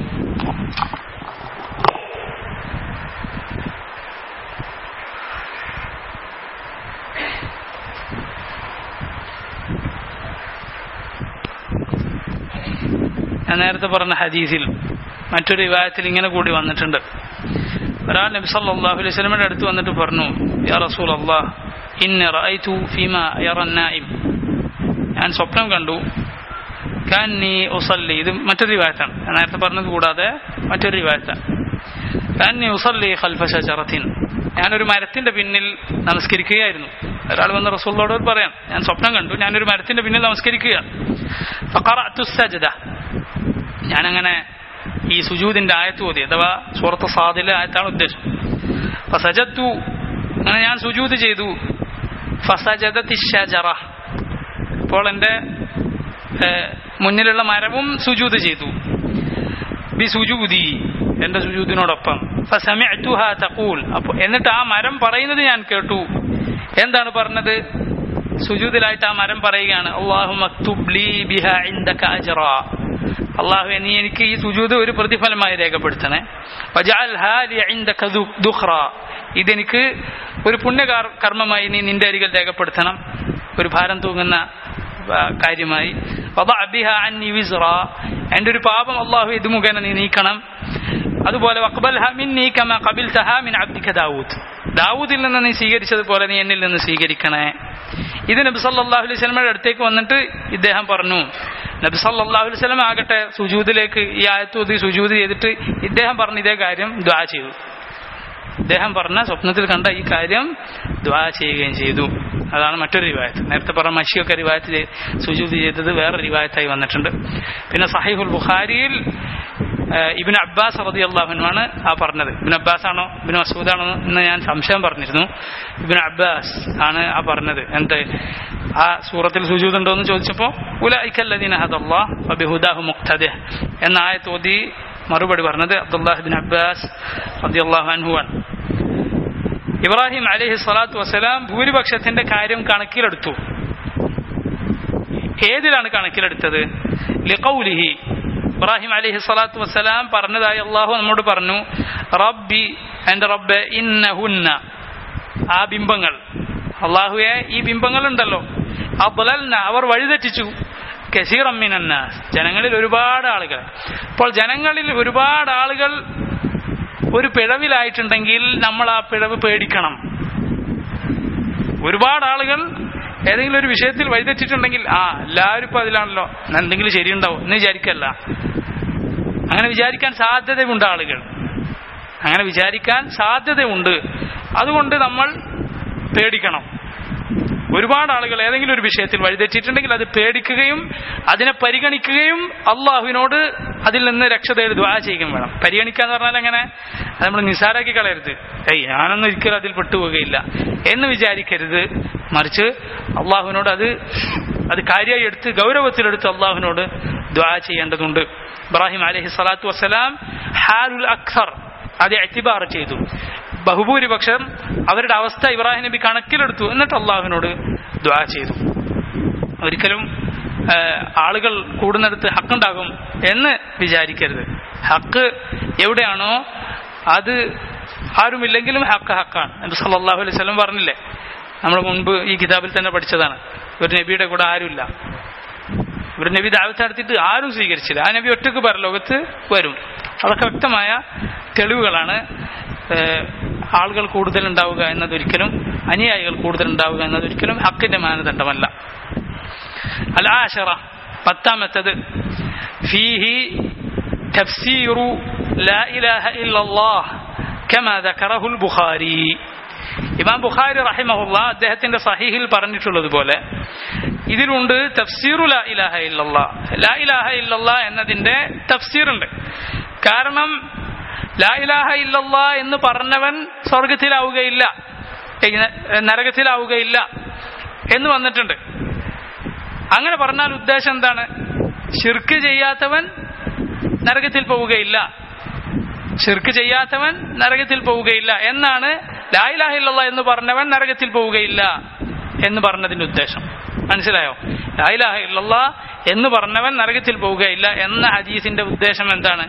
ഞാൻ നേരത്തെ പറഞ്ഞ ഹദീസിൽ മറ്റൊരു വിവാഹത്തിൽ ഇങ്ങനെ കൂടി വന്നിട്ടുണ്ട് ഒരാൾ നബി സല്ലല്ലാഹു അലൈഹി വസല്ലമയുടെ അടുത്ത് വന്നിട്ട് പറഞ്ഞു യാ റസൂൽ അള്ളാഹ് ഇന്ന റഅയ്തു ഫീമ യറന്നായിം ഞാൻ സ്വപ്നം കണ്ടു കാന്നി ഉസല്ലി ഇത് മറ്റൊരു റിവായത്താണ് ഞാൻ നേരത്തെ പറഞ്ഞത് കൂടാതെ മറ്റൊരു റിവായത്താണ് കാന്നി ഉസല്ലി ഖൽഫ ഷജറത്തിൻ ഞാനൊരു മരത്തിന്റെ പിന്നിൽ നമസ്കരിക്കുകയായിരുന്നു ഒരാൾ വന്ന് റസൂലിനോട് പറയാം ഞാൻ സ്വപ്നം കണ്ടു ഞാനൊരു മരത്തിന്റെ പിന്നിൽ നമസ്കരിക്കുകയാണ് ഫഖറഅതു സജ്ദ ഞാനങ്ങനെ ഈ സുജൂദിന്റെ ആയത്ത് ഓതി അഥവാ സൂറത്ത് സാദിലെ ആയത്താണ് ഉദ്ദേശം ഫസജത്തു അങ്ങനെ ഞാൻ സുജൂദ് ചെയ്തു ഫസജദത്തി ഷജറ അപ്പോൾ എൻ്റെ മുന്നിലുള്ള മരവും സുജൂദ് ചെയ്തു ബി സുജൂദി എന്റെ സുജൂദിനോടൊപ്പം ഫസമിഅ്തുഹാ തഖൂൽ അപ്പോൾ എന്നിട്ട് ആ മരം പറയുന്നത് ഞാൻ കേട്ടു എന്താണ് പറഞ്ഞത് സുജൂദിലായിട്ട് ആ മരം പറയുകയാണ് അള്ളാഹു മക്തുബ് ലീ ബിഹ ഇൻദക അജ്റ അള്ളാഹു നീ എനിക്ക് ഈ സുജൂദ് ഒരു പ്രതിഫലമായി രേഖപ്പെടുത്തണേ വജഅൽഹാ ലി ഇൻദക ദുഖ്റ ഇതെനിക്ക് ഒരു പുണ്യ കർമ്മമായി നീ നിന്റെ അരികിൽ രേഖപ്പെടുത്തണം ഒരു ഭാരം തൂങ്ങുന്ന കാര്യമായി എന്റെ ഒരു പാപം അള്ളാഹു ഇത് മുഖേന നീ നീക്കണം അതുപോലെ ദാവൂദ് ദാവൂദിൽ നിന്ന് നീ സ്വീകരിച്ചതുപോലെ നീ എന്നിൽ നിന്ന് സ്വീകരിക്കണേ ഇത് നബി സല്ലാഹു അലൈഹി സ്വലമയുടെ അടുത്തേക്ക് വന്നിട്ട് ഇദ്ദേഹം പറഞ്ഞു നബി സല്ലാഹു അലൈഹി സ്വലം ആകട്ടെ സുജൂദിലേക്ക് ഈ ആയത്തൂതി സുജൂദ് ചെയ്തിട്ട് ഇദ്ദേഹം പറഞ്ഞ ഇതേ കാര്യം ദ്വാ ചെയ്തു ഇദ്ദേഹം പറഞ്ഞ സ്വപ്നത്തിൽ കണ്ട ഈ കാര്യം ദ്വാ ചെയ്യുകയും ചെയ്തു അതാണ് മറ്റൊരു റിവായത്ത് നേരത്തെ പറഞ്ഞ മഷിയൊക്കെ റിവായത്ത് സുജൂദ് ചെയ്തത് വേറെ റിവായത്തായി വന്നിട്ടുണ്ട് പിന്നെ സഹീഹുൽ ബുഖാരിയിൽ ഇബിൻ അബ്ബാസ് റതി അള്ളാഹുനുമാണ് ആ പറഞ്ഞത് ഇബിൻ അബ്ബാസ് ആണോ ഇബിൻ മസൂദ് ആണോ എന്ന് ഞാൻ സംശയം പറഞ്ഞിരുന്നു ഇബിൻ അബ്ബാസ് ആണ് ആ പറഞ്ഞത് എന്ത് ആ സൂറത്തിൽ സുജൂദ് ഉണ്ടോ എന്ന് ചോദിച്ചപ്പോൾ ഉലൈക്കല്ലദീന ഹദല്ലാഹ് വബിഹുദാഹു മുഖ്തദ എന്ന ആയത്തോതി മറുപടി പറഞ്ഞത് അബ്ദുല്ലാഹിബിൻ അബ്ബാസ് റളിയല്ലാഹു അൻഹു ആണ് ഇബ്രാഹിം അലൈഹി സ്വലാത്തു വസ്സലാം ഭൂരിപക്ഷത്തിന്റെ കാര്യം കണക്കിലെടുത്തു ഏതിലാണ് കണക്കിലെടുത്തത് ലിഖൗലിഹി ഇബ്രാഹിം അലൈഹി സ്വലാത്തു വസ്സലാം പറഞ്ഞതായി അള്ളാഹു നമ്മോട് പറഞ്ഞു റബ്ബി എന്റെ റബ്ബ് ഇന്നഹുന്ന ആ ബിംബങ്ങൾ അള്ളാഹുയെ ഈ ബിംബങ്ങൾ ഉണ്ടല്ലോ അബ്ലൽന അവർ വഴിതെറ്റിച്ചു കസീറമ്മിനന്നാസ് ജനങ്ങളിൽ ഒരുപാട് ആളുകൾ അപ്പോൾ ജനങ്ങളിൽ ഒരുപാട് ആളുകൾ ഒരു പിഴവിലായിട്ടുണ്ടെങ്കിൽ നമ്മൾ ആ പിഴവ് പേടിക്കണം ഒരുപാട് ആളുകൾ ഏതെങ്കിലും ഒരു വിഷയത്തിൽ വഴിതെറ്റിട്ടുണ്ടെങ്കിൽ ആ എല്ലാവരും ഇപ്പൊ അതിലാണല്ലോ എന്തെങ്കിലും ശരിയുണ്ടാവും എന്ന് വിചാരിക്കല്ല അങ്ങനെ വിചാരിക്കാൻ സാധ്യതയുണ്ട് ആളുകൾ അങ്ങനെ വിചാരിക്കാൻ സാധ്യതയുണ്ട് അതുകൊണ്ട് നമ്മൾ പേടിക്കണം ഒരുപാട് ആളുകൾ ഏതെങ്കിലും ഒരു വിഷയത്തിൽ വഴിതെറ്റിയിട്ടുണ്ടെങ്കിൽ അത് പേടിക്കുകയും അതിനെ പരിഗണിക്കുകയും അള്ളാഹുവിനോട് അതിൽ നിന്ന് രക്ഷ തേടി ദ്വാ ചെയ്യുകയും വേണം പരിഗണിക്കുക എന്ന് പറഞ്ഞാൽ എങ്ങനെ അത് നമ്മൾ നിസാരാക്കി കളയരുത് ഏയ് ഞാനൊന്നും ഒരിക്കലും അതിൽ പെട്ടുപോവുകയില്ല എന്ന് വിചാരിക്കരുത് മറിച്ച് അള്ളാഹുവിനോട് അത് അത് കാര്യമായി എടുത്ത് ഗൗരവത്തിലെടുത്ത് അള്ളാഹുവിനോട് ദ്വാ ചെയ്യേണ്ടതുണ്ട് ഇബ്രാഹിം അലഹി സ്വലാത്തു വസ്സലാം ഹാലുൽ അക്സർ അത് എത്തിബാർ ചെയ്തു ബഹുഭൂരിപക്ഷം അവരുടെ അവസ്ഥ ഇബ്രാഹിം നബി കണക്കിലെടുത്തു എന്നിട്ട് അള്ളാഹുവിനോട് ദ്വാ ചെയ്തു ഒരിക്കലും ആളുകൾ കൂടുന്നിടത്ത് ഹക്കുണ്ടാകും എന്ന് വിചാരിക്കരുത് ഹക്ക് എവിടെയാണോ അത് ആരുമില്ലെങ്കിലും ഹക്ക് ഹക്കാണ് നബി സല്ലല്ലാഹു അലൈഹി വസല്ലം പറഞ്ഞില്ലേ നമ്മൾ മുൻപ് ഈ കിതാബിൽ തന്നെ പഠിച്ചതാണ് ഒരു നബിയുടെ കൂടെ ആരുമില്ല ഒരു നബി ദാവത്ത് നടത്തിയിട്ട് ആരും സ്വീകരിച്ചില്ല ആ നബി ഒറ്റക്ക് പരലോകത്ത് വരും അതൊക്കെ വ്യക്തമായ തെളിവുകളാണ് ഏഹ്, ആളുകൾ കൂടുതൽ ഉണ്ടാവുക എന്നതൊരിക്കലും അനുയായികൾ കൂടുതൽ ഉണ്ടാവുക എന്നതൊരിക്കലും ഹക്കിന്റെ മാനദണ്ഡമല്ല അൽ ആഷറ പത്താമത്തത് ഫീഹി തഫ്സീറു ലാ ഇലാഹ ഇല്ലല്ലാഹ് കമാ ദക്കറഹുൽ ബുഖാരി ഇമാം ബുഖാരി റഹിമഹുല്ല അദ്ദേഹത്തിന്റെ സഹീഹിൽ പറഞ്ഞിട്ടുള്ളതുപോലെ ഇതിലുണ്ട് തഫ്സീറു ലാ ഇലാഹ ഇല്ലല്ലാ ലാ ഇലാഹ ഇല്ലല്ലാ എന്നതിന്റെ തഫ്സീറുണ്ട് കാരണം ലാ ഇലാഹ ഇല്ലല്ലാ എന്ന് പറഞ്ഞവൻ സ്വർഗത്തിലാവുകയില്ല ഏ, നരകത്തിലാവുകയില്ല എന്ന് വന്നിട്ടുണ്ട് അങ്ങനെ പറഞ്ഞാൽ ഉദ്ദേശം എന്താണ് ഷിർക്ക് ചെയ്യാത്തവൻ നരകത്തിൽ പോവുകയില്ല ഷിർക്ക് ചെയ്യാത്തവൻ നരകത്തിൽ പോവുകയില്ല എന്നാണ് ലായിലാഹില്ല എന്ന് പറഞ്ഞവൻ നരകത്തിൽ പോവുകയില്ല എന്ന് പറഞ്ഞതിന്റെ ഉദ്ദേശം മനസ്സിലായോ ലായിലാഹ ഇല്ലല്ല എന്ന് പറഞ്ഞവൻ നരകത്തിൽ പോവുകയില്ല എന്ന ഹദീസിന്റെ ഉദ്ദേശം എന്താണ്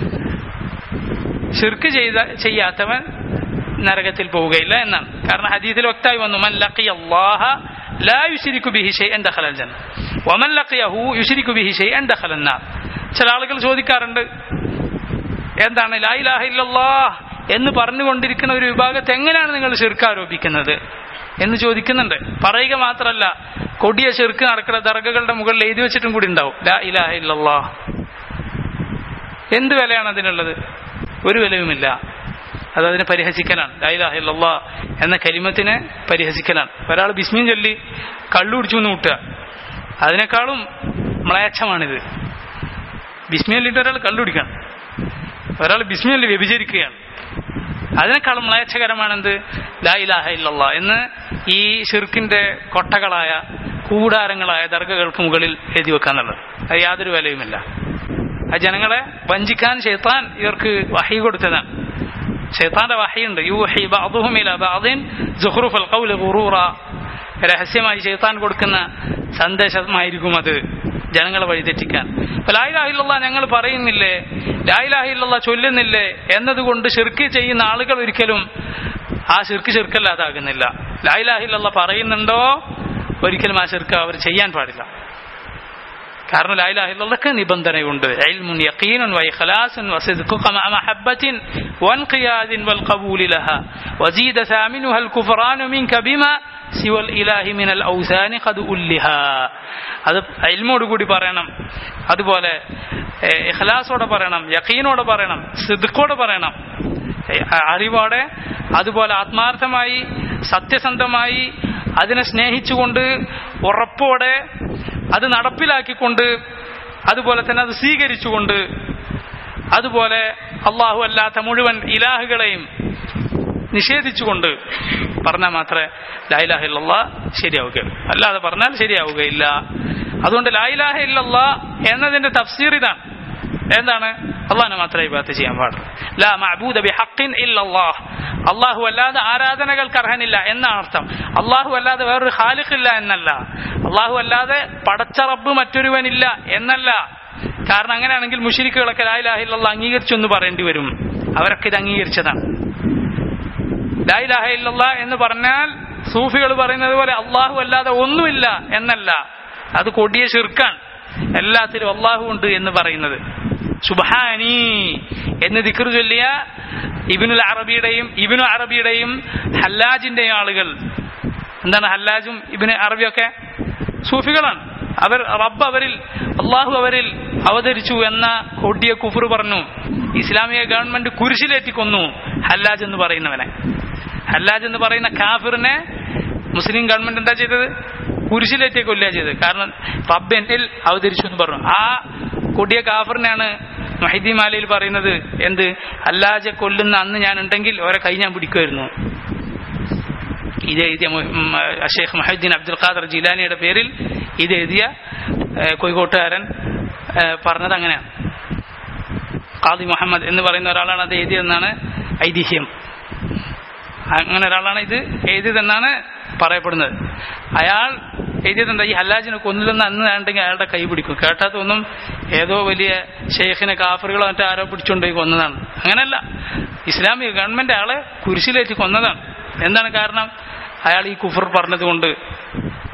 ഷിർക്ക് ചെയ്ത ചെയ്യാത്തവൻ നരകത്തിൽ പോവുകയില്ല എന്നാണ് കാരണം ഹദീസിൽ വ്യക്തമായി വന്നു മൻ ലഖിയ അല്ലാഹ ലാ യുശ്രികു ബിഹി ഷൈഅൻ ദഖലൽ ജന്ന വമൻ ലഖിയഹു യുശ്രികു ബിഹി ഷൈഅൻ ദഖലൻ നാർ ചില ആളുകൾ ചോദിക്കാറുണ്ട് എന്താണ് ലാ ഇലാഹ ഇല്ലല്ലാഹ് എന്ന് പറഞ്ഞുകൊണ്ടിരിക്കുന്ന ഒരു വിഭാഗത്തെ എങ്ങനെയാണ് നിങ്ങൾ ഷിർക്ക് ആരോപിക്കുന്നത് എന്ന് ചോദിക്കുന്നുണ്ട് പറയുക മാത്രമല്ല കൊടിയ ഷിർക്ക് നടക്കുന്ന ദർഗകളുടെ മുകളിൽ എഴുതി വെച്ചിട്ടും കൂടി ഉണ്ടാവും ലാ ഇലാഹ ഇല്ലല്ലാഹ് എന്ത് വിലയാണ് അതിനുള്ളത് ഒരു വിലയുമില്ല അത് അതിനെ പരിഹസിക്കലാണ് ലാ ഇലാഹ ഇല്ലല്ലാ എന്ന കലിമത്തിനെ പരിഹസിക്കലാണ് ഒരാൾ ബിസ്മിൻ ചൊല്ലി കള്ളു കുടിച്ചു എന്ന് കൂട്ടുക അതിനേക്കാളും മ്ലേച്ഛമാണിത് ബിസ്മി ചൊല്ലിയിട്ട് ഒരാൾ കള്ളു കുടിക്കണം ഒരാൾ ബിസ്മി ചൊല്ലി വ്യഭിചരിക്കുകയാണ് അതിനേക്കാളും മ്ലേച്ഛകരമാണെന്ത് ലാ ഇലാഹ ഇല്ലല്ലാ എന്ന് ഈ ഷിർക്കിന്റെ കൊട്ടകളായ കൂടാരങ്ങളായ ദർഗകൾക്ക് മുകളിൽ എഴുതി വെക്കാന്നുള്ളത് അത് യാതൊരു വിലയുമില്ല ആ ജനങ്ങളെ വഞ്ചിക്കാൻ ഷെയ്ത്താൻ ഇവർക്ക് വഹി കൊടുത്തതാണ് ഷെയ്ത്താന്റെ വഹിയുണ്ട് യൂഹി ബഅദുഹും ഇലാ ബഅദിൻ സുഖ്റുഫൽ ഖൗലി ഗുറൂറ രഹസ്യമായി ഷെയ്ത്താൻ കൊടുക്കുന്ന സന്ദേശമായിരിക്കും അത് ജനങ്ങളെ വഴിതെറ്റിക്കാൻ അപ്പൊ ലായിലാഹില്ല ഞങ്ങൾ പറയുന്നില്ലേ ലായിലാഹില്ല ചൊല്ലുന്നില്ലേ എന്നതുകൊണ്ട് ഷിർക്ക് ചെയ്യുന്ന ആളുകൾ ഒരിക്കലും ആ ഷിർക്ക് ഷിർക്കല്ലാതാകുന്നില്ല ലായിലാഹില്ല പറയുന്നുണ്ടോ ഒരിക്കലും ആ ഷിർക്ക് അവർ ചെയ്യാൻ പാടില്ല കാരണം ലായിലാഹില്ലക്ക് നിബന്ധനയുണ്ട് ഇൽമുൻ യഖീനുൻ വഇഖ്ലാസുൻ വസിദ്ഖുക മഅ മഹബ്ബത്തിൻ വൻഖിയാദിൻ വൽഖബൂലി ലഹ വസീദ സാമിനുഹ الكفران منك بما سوى الإله من الأوثان قد ألها അത് ഇൽമോട് കൂടി പറയണം അതുപോലെ ഏഹ്, ഇഖ്ലാസോടെ പറയണം യഖീനോടെ പറയണം സിദ്ഖോടെ പറയണം ഏഹ്, അറിവോടെ അതുപോലെ ആത്മാർത്ഥമായി സത്യസന്ധമായി അതിനെ സ്നേഹിച്ചുകൊണ്ട് ഉറപ്പോടെ അത് നടപ്പിലാക്കിക്കൊണ്ട് അതുപോലെ തന്നെ അത് സ്വീകരിച്ചുകൊണ്ട് അതുപോലെ അള്ളാഹു അല്ലാത്ത മുഴുവൻ ഇലാഹുകളെയും നിഷേധിച്ചുകൊണ്ട് പറഞ്ഞാൽ മാത്രമേ ലായിലാഹ ഇല്ലല്ല ശരിയാവുകയുള്ളൂ അല്ലാതെ പറഞ്ഞാൽ ശരിയാവുകയില്ല അതുകൊണ്ട് ലായിലാഹ ഇല്ലല്ല എന്നതിന്റെ തഫ്സീർ ഇതാണ് എന്താണ് അള്ളാഹിനെ മാത്രമേ ഇബാത്ത് ചെയ്യാൻ പാടുള്ളൂ ലാ മഅബൂദ ബി ഹഖിൻ ഇല്ലല്ലാഹ് അള്ളാഹു അല്ലാതെ ആരാധനകൾക്ക് അർഹനില്ല എന്നാണ് അർത്ഥം അള്ളാഹു അല്ലാതെ വേറൊരു ഖാലിഖില്ല എന്നല്ല അള്ളാഹു അല്ലാതെ പടച്ച റബ്ബ് മറ്റൊരുവനില്ല എന്നല്ല കാരണം അങ്ങനെയാണെങ്കിൽ മുഷിരിക്കുകളൊക്കെ ലായിലാഹില്ല അംഗീകരിച്ചു എന്ന് പറയേണ്ടി വരും അവരൊക്കെ ഇത് അംഗീകരിച്ചതാണ് ലായിലാഹ ഇല്ലല്ല എന്ന് പറഞ്ഞാൽ സൂഫികൾ പറയുന്നത് പോലെ അള്ളാഹു അല്ലാതെ ഒന്നുമില്ല എന്നല്ല അത് കൊടിയ ഷിർക്കാണ് എല്ലാത്തിലും അള്ളാഹു ഉണ്ട് എന്ന് പറയുന്നത് സുബാനി എന്ന് ദിക്ർ ചൊല്ലിയ ഇബിനുൽ അറബിയുടെയും ഇബിനു അറബിയുടെയും ഹല്ലാജിന്റെയും ആളുകൾ എന്താണ് ഹല്ലാജും ഇബിന് അറബിയൊക്കെ സൂഫികളാണ് അവർ റബ്ബ് അവരിൽ അള്ളാഹു അവരിൽ അവതരിച്ചു എന്ന കൊടിയ കുഫർ പറഞ്ഞു ഇസ്ലാമിക ഗവൺമെന്റ് കുരിശിലേറ്റി കൊന്നു ഹല്ലാജ് എന്ന് പറയുന്നവനെ ഹല്ലാജ് എന്ന് പറയുന്ന കാഫിറിനെ മുസ്ലിം ഗവൺമെന്റ് എന്താ ചെയ്തത് കുരിശിലേറ്റേ കൊല്ലുക ചെയ്തത് കാരണം റബ്ബ് എന്നിൽ അവതരിച്ചു എന്ന് പറഞ്ഞു ആ കൊടിയ കാഫറിനാണ് മഹിദി മാലയിൽ പറയുന്നത് എന്ത് അല്ലാജെ കൊല്ലുന്ന അന്ന് ഞാൻ ഉണ്ടെങ്കിൽ ഓരോ കൈ ഞാൻ പിടിക്കുമായിരുന്നു ഇത് എഴുതിയ മു- ഉം, ഷെയ്ഖ് മഹദ്ദീൻ അബ്ദുൽ ഖാദർ ജിലാനിയുടെ പേരിൽ ഇത് എഴുതിയ ഏഹ്, കോഴിക്കോട്ടുകാരൻ ഏഹ്, പറഞ്ഞത് അങ്ങനെയാണ് ഖാദി മുഹമ്മദ് എന്ന് പറയുന്ന ഒരാളാണ് അത് എഴുതിയതെന്നാണ് ഐതിഹ്യം അങ്ങനെ ഒരാളാണ് ഇത് എഴുതിയതെന്നാണ് പറയപ്പെടുന്നത് അയാൾ എഴുതിയത് എന്താ ഈ ഹല്ലാജിനെ കൊന്നില്ലെന്ന് അന്ന് ഉണ്ടെങ്കിൽ അയാളുടെ കൈ പിടിക്കും കേട്ടാത്തൊന്നും ഏതോ വലിയ ഷെയ്ഖിനെ കാഫറുകളോ മറ്റോ ആരോ പിടിച്ചുകൊണ്ടുപോയി കൊന്നതാണ് അങ്ങനെയല്ല ഇസ്ലാമിക ഗവൺമെന്റ് അയാളെ കുരിശിലേറ്റി കൊന്നതാണ് എന്താണ് കാരണം അയാൾ ഈ കുഫർ പറഞ്ഞതുകൊണ്ട്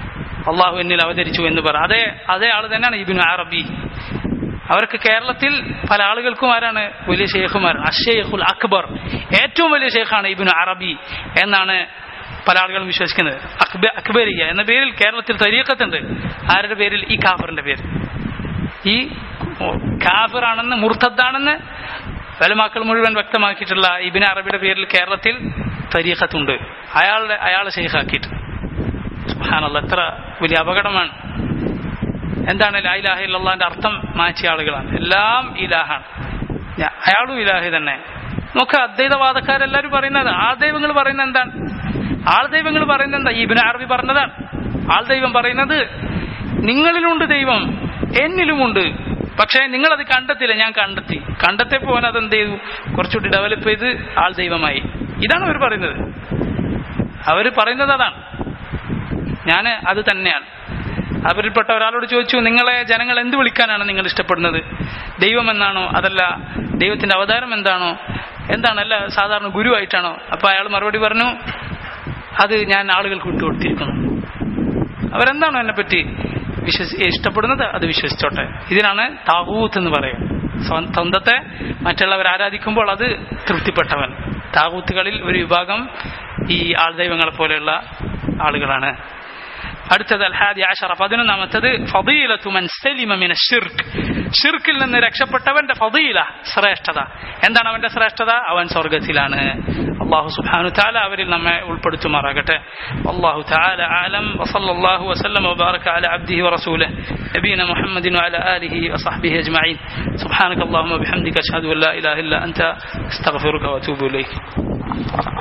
അള്ളാഹു എന്നിൽ അവതരിച്ചു എന്ന് പറ അതേ അതേ ആൾ തന്നെയാണ് ഇബിനു അറബി അവർക്ക് കേരളത്തിൽ പല ആളുകൾക്കും ആരാണ് വലിയ ഷെയ്ഖുമാരാണ് അഷേഖുൽ അക്ബർ ഏറ്റവും വലിയ ഷെയ്ഖാണ് ഇബിനു അറബി എന്നാണ് പല ആളുകളും വിശ്വസിക്കുന്നത് അക്ബ അക്ബരിയ എന്ന പേരിൽ കേരളത്തിൽ തരീക്കത്തുണ്ട് ആരുടെ പേരിൽ ഈ കാഫറിന്റെ പേര് ഈ കാഫിറാണെന്ന് മുർത്തദ്ദാണെന്ന് വലമാക്കൾ മുഴുവൻ വ്യക്തമാക്കിയിട്ടുള്ള ഇബിൻ അറബിയുടെ പേരിൽ കേരളത്തിൽ തരീഖത്തുണ്ട് അയാളുടെ അയാളെ ഷെയ്ഖാക്കിയിട്ട് സുബ്ഹാനല്ലാഹ് എത്ര വലിയ അപകടമാണ് എന്താണ് ലാ ഇലാഹ ഇല്ലല്ലാഹിന്റെ അർത്ഥം മാറ്റിയ ആളുകളാണ് എല്ലാം ഇലാഹാണ് ഞാ- അയാളും ഇലാഹി തന്നെ നോക്ക് അദ്വൈതവാദക്കാരെല്ലാവരും പറയുന്നത് ആൾ ദൈവങ്ങൾ പറയുന്നത് എന്താണ് ആൾ ദൈവങ്ങൾ പറയുന്നത് എന്താ ഇബിൻ അറബി പറഞ്ഞതാണ് ആൾ ദൈവം പറയുന്നത് നിങ്ങളിലുണ്ട് ദൈവം എന്നിലുമുണ്ട് പക്ഷേ നിങ്ങളത് കണ്ടെത്തില്ല ഞാൻ കണ്ടെത്തി കണ്ടെത്തിയപ്പോൾ അവൻ അതെന്ത് ചെയ്തു കുറച്ചുകൂടി ഡെവലപ്പ് ചെയ്ത് ആൾ ദൈവമായി ഇതാണ് അവർ പറയുന്നത് അവർ പറയുന്നത് അതാണ് ഞാൻ അത് തന്നെയാണ് അവരിൽപ്പെട്ട ഒരാളോട് ചോദിച്ചു നിങ്ങളെ ജനങ്ങൾ എന്ത് വിളിക്കാനാണ് നിങ്ങൾ ഇഷ്ടപ്പെടുന്നത് ദൈവം എന്നാണോ അതല്ല ദൈവത്തിന്റെ അവതാരം എന്താണോ എന്താണ് അല്ല സാധാരണ ഗുരുവായിട്ടാണോ അപ്പൊ അയാൾ മറുപടി പറഞ്ഞു അത് ഞാൻ ആളുകൾക്ക് വിട്ടുകൊടുത്തിരിക്കുന്നു അവരെന്താണോ എന്നെ പറ്റി വിശ്വസി ഇഷ്ടപ്പെടുന്നത് അത് വിശ്വസിച്ചോട്ടെ ഇതിനാണ് താകൂത്ത് എന്ന് പറയും സ്വ- സ്വന്തത്തെ മറ്റുള്ളവർ ആരാധിക്കുമ്പോൾ അത് തൃപ്തിപ്പെട്ടവൻ താകൂത്തുകളിൽ ഒരു വിഭാഗം ഈ ആൾദൈവങ്ങളെ പോലെയുള്ള ആളുകളാണ് അടുത്തത് അൽഹാദി ആഷറ പതിനൊന്നാമത്തത് ഫദീലത്തു മൻ സലിമ മിന ഷിർക്ക് ഷിർക്കിൽ നിന്ന് രക്ഷപ്പെട്ടവന്റെ ഫദീല ശ്രേഷ്ഠത എന്താണ് അവന്റെ ശ്രേഷ്ഠത അവൻ സ്വർഗത്തിലാണ് അള്ളാഹു സുബ്ഹാനു തആല അവരിൽ നമ്മെ ഉൾപ്പെടുത്തുമാറാകട്ടെ അള്ളാഹു തആല ആലം വസല്ലല്ലാഹു വസല്ലം വബാറക അല അബ്ദിഹി വറസൂലിഹി നബീന മുഹമ്മദിൻ വഅല ആലിഹി വസഹ്ബിഹി അജ്മഈൻ സുബ്ഹാനക അല്ലാഹുമ്മ വബിഹംദിക അഷ്ഹദു അൻ ലാ ഇലാഹ ഇല്ല അൻത അസ്തഗ്ഫിറുക വഅതൂബു ഇലൈക്